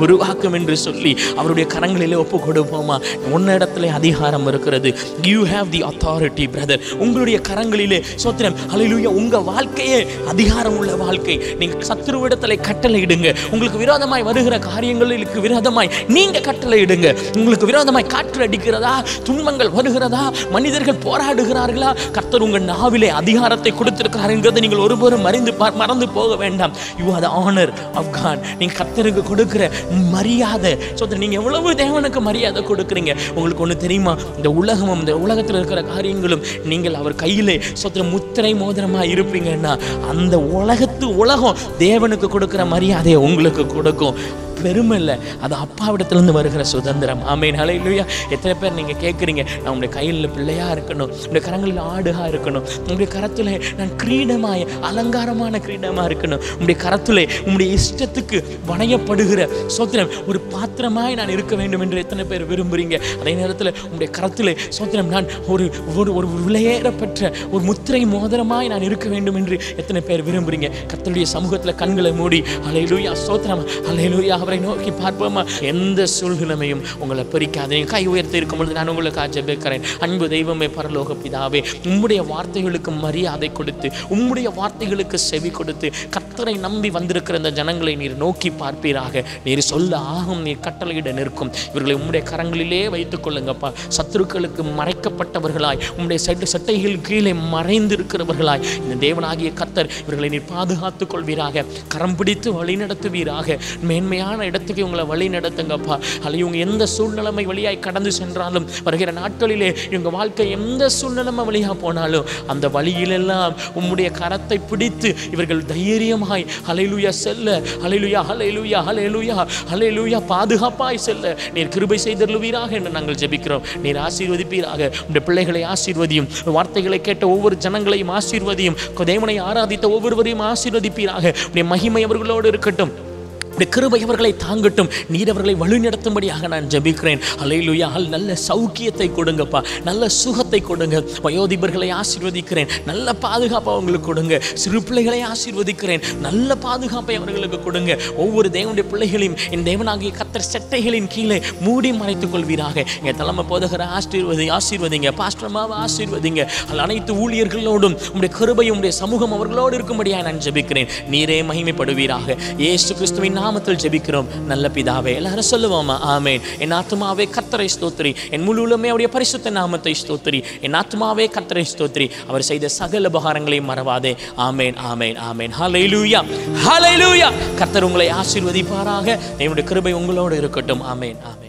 உருவாக்கும் என்று சொல்லி அவருடைய கரங்களிலே ஒப்பு கொடுப்போமா உன்னிடத்திலே அதிகாரம் இருக்கிறது you have the authority brother உங்களுடைய கரங்களிலே சோத்திரம் ஹalleluya உங்க வாழ்க்கையே அதிகாரம் உள்ள வாழ்க்கை நீங்க சத்துருவிடத்திலே கட்டளையிடுங்க உங்களுக்கு விரோதமாய் வருகிற காரியங்களுக்கு விரோதமாய் நீங்க கட்டளையிடுங்க உங்களுக்கு விரோதமாய் காற்று அடிக்கிறதா துன்பங்கள் வருகிறதா மனிதர்கள் போராடுகிறார்களா கர்த்தர் உங்கள் நாவிலே அதிகாரத்தை கொடுத்திருக்கிறாருங்கிறதை நீங்கள் ஒருபோதும் மறைந்து பா- மறந்து போக வேண்டாம் you are the honour of God நீங்க கர்த்தருக்கு கொடுக்கிற மரியாதை சோதனை நீங்க எவ்வளவு தேவனுக்கு மரியாதை கொடுக்குறீங்க உங்களுக்கு ஒன்று தெரியுமா இந்த உலகமும் இந்த உலகத்தில் இருக்கிற காரியங்களும் நீங்கள் அவர் கையிலே சொத்திர முத்திரை மோதிரமா இருப்பீங்கன்னா அந்த உலகத்து உலகம் தேவனுக்கு கொடுக்கிற மரியாதையை உங்களுக்கு கொடுக்கும் பெருமை இல்லை அது அப்பாவிடத்திலிருந்து வருகிற சுதந்திரம் ஆமேன் ஹalleluya எத்தனை பேர் நீங்கள் கேட்குறீங்க நான் உங்களுடைய கையில் பிள்ளையாக இருக்கணும் உங்களுடைய கரங்களில் ஆடுகாக இருக்கணும் உங்களுடைய கரத்தில் நான் கிரீடமாய அலங்காரமான கிரீடமாக இருக்கணும் உங்களுடைய கரத்தில் உங்களுடைய இஷ்டத்துக்கு வணையப்படுகிற சோத்திரம் ஒரு பாத்திரமாய் நான் இருக்க வேண்டும் என்று எத்தனை பேர் விரும்புகிறீங்க அதே நேரத்தில் உங்களுடைய கரத்தில் சோத்திரம் நான் ஒரு ஒரு ஒரு விலையேறப்பெற்ற ஒரு முத்திரை மோதிரமாய் நான் இருக்க வேண்டும் என்று எத்தனை பேர் விரும்புகிறீங்க கர்த்தருடைய சமூகத்தில் கண்களை மூடி அலையிலூயா சோத்திரம் அலையிலூயா அவரை நோக்கி பார்ப்போமா எந்த சூழ்நிலைமையும் உங்களை பிரிக்காது நீங்கள் கை உயர்த்தி இருக்கும் பொழுது நான் உங்களுக்கு ஜெபிக்கிறேன் அன்பு தெய்வமே பரலோக பிதாவே உம்முடைய வார்த்தைகளுக்கு மரியாதை கொடுத்து உம்முடைய வார்த்தைகளுக்கு செவி கொடுத்து கர்த்தரை நம்பி வந்திருக்கிற இந்த ஜனங்களை நீர் நோக்கி பார்ப்பீராக நீர் சொல்ல ஆகும் நீர் கட்டளையிட நிற்கும் இவர்களை உம்முடைய கரங்களிலே வைத்துக் கொள்ளுங்கப்பா சத்துருக்களுக்கு மறைக்கப்பட்டவர்களாய் உம்முடைய சட்டை சட்டைகள் கீழே மறைந்திருக்கிறவர்களாய் இந்த தேவனாகிய கர்த்தர் இவர்களை நீர் பாதுகாத்துக் கொள்வீராக கரம் பிடித்து வழி நடத்துவீராக மேன்மையான இடத்துக்கு உங்களை வழி நடத்துங்கப்பா அல்ல இவங்க எந்த சூழ்நிலைமை வழியாய் கடந்து சென்றாலும் வருகிற நாட்களிலே இவங்க வாழ்க்கை எந்த சூழ்நிலைமை வழியாக போனாலும் அந்த வழியிலெல்லாம் உம்முடைய கரத்தை பிடித்து இவர்கள் தைரியமாய் ஹalleluya செல்ல ஹalleluya ஹalleluya ஹalleluya ஹalleluya பாதுகாப்பாய் செல்ல நீர் கிருபை செய்தருளுவீராக என்று நாங்கள் ஜெபிக்கிறோம் நீர் ஆசீர்வதிப்பீராக உடைய பிள்ளைகளை ஆசீர்வதியும் வார்த்தைகளை கேட்ட ஒவ்வொரு ஜனங்களையும் ஆசீர்வதியும் தேவனை ஆராதித்த ஒவ்வொருவரையும் ஆசீர்வதிப்பீராக உடைய மகிமை அவர்களோடு இருக்கட்டும் உடைய கிருபை அவர்களை தாங்கட்டும் நீர் அவர்களை வழிநடத்தும்படியாக நான் ஜெபிக்கிறேன் அலையிலுயா அல் நல்ல சௌக்கியத்தை கொடுங்கப்பா நல்ல சுகத்தை கொடுங்க வயோதிபர்களை ஆசீர்வதிக்கிறேன் நல்ல பாதுகாப்பை அவங்களுக்கு கொடுங்க சிறு பிள்ளைகளை ஆசீர்வதிக்கிறேன் நல்ல பாதுகாப்பை அவர்களுக்கு கொடுங்க ஒவ்வொரு தேவனுடைய பிள்ளைகளையும் என் தேவனாகிய கத்தர் செட்டைகளின் கீழே மூடி மறைத்துக் கொள்வீராக என் தலைமை போதகர ஆசீர்வதி ஆசீர்வதிங்க பாஸ்டர்மாவை ஆசீர்வதிங்க அல்ல அனைத்து ஊழியர்களோடும் உங்களுடைய கிருபையும் உடைய சமூகம் அவர்களோடு இருக்கும்படியாக நான் ஜெபிக்கிறேன் நீரே மகிமைப்படுவீராக இயேசு கிறிஸ்துவின் நாமத்தில் ஜெபிக்கிறோம் நல்ல பிதாவே எல்லாரும் சொல்லுவோமா ஆமேன் என் ஆத்மாவே கத்தரை ஸ்தோத்திரி என் முழுவலுமே அவருடைய பரிசுத்த நாமத்தை ஸ்தோத்திரி என் ஆத்மாவே கத்தரை ஸ்தோத்திரி அவர் செய்த சகல உபகாரங்களையும் மறவாதே ஆமேன் ஆமேன் ஆமேன் ஹalleluya ஹalleluya கர்த்தர் உங்களை ஆசீர்வதிப்பாராக என்னுடைய கிருபை உங்களோடு இருக்கட்டும் ஆமேன் ஆமேன்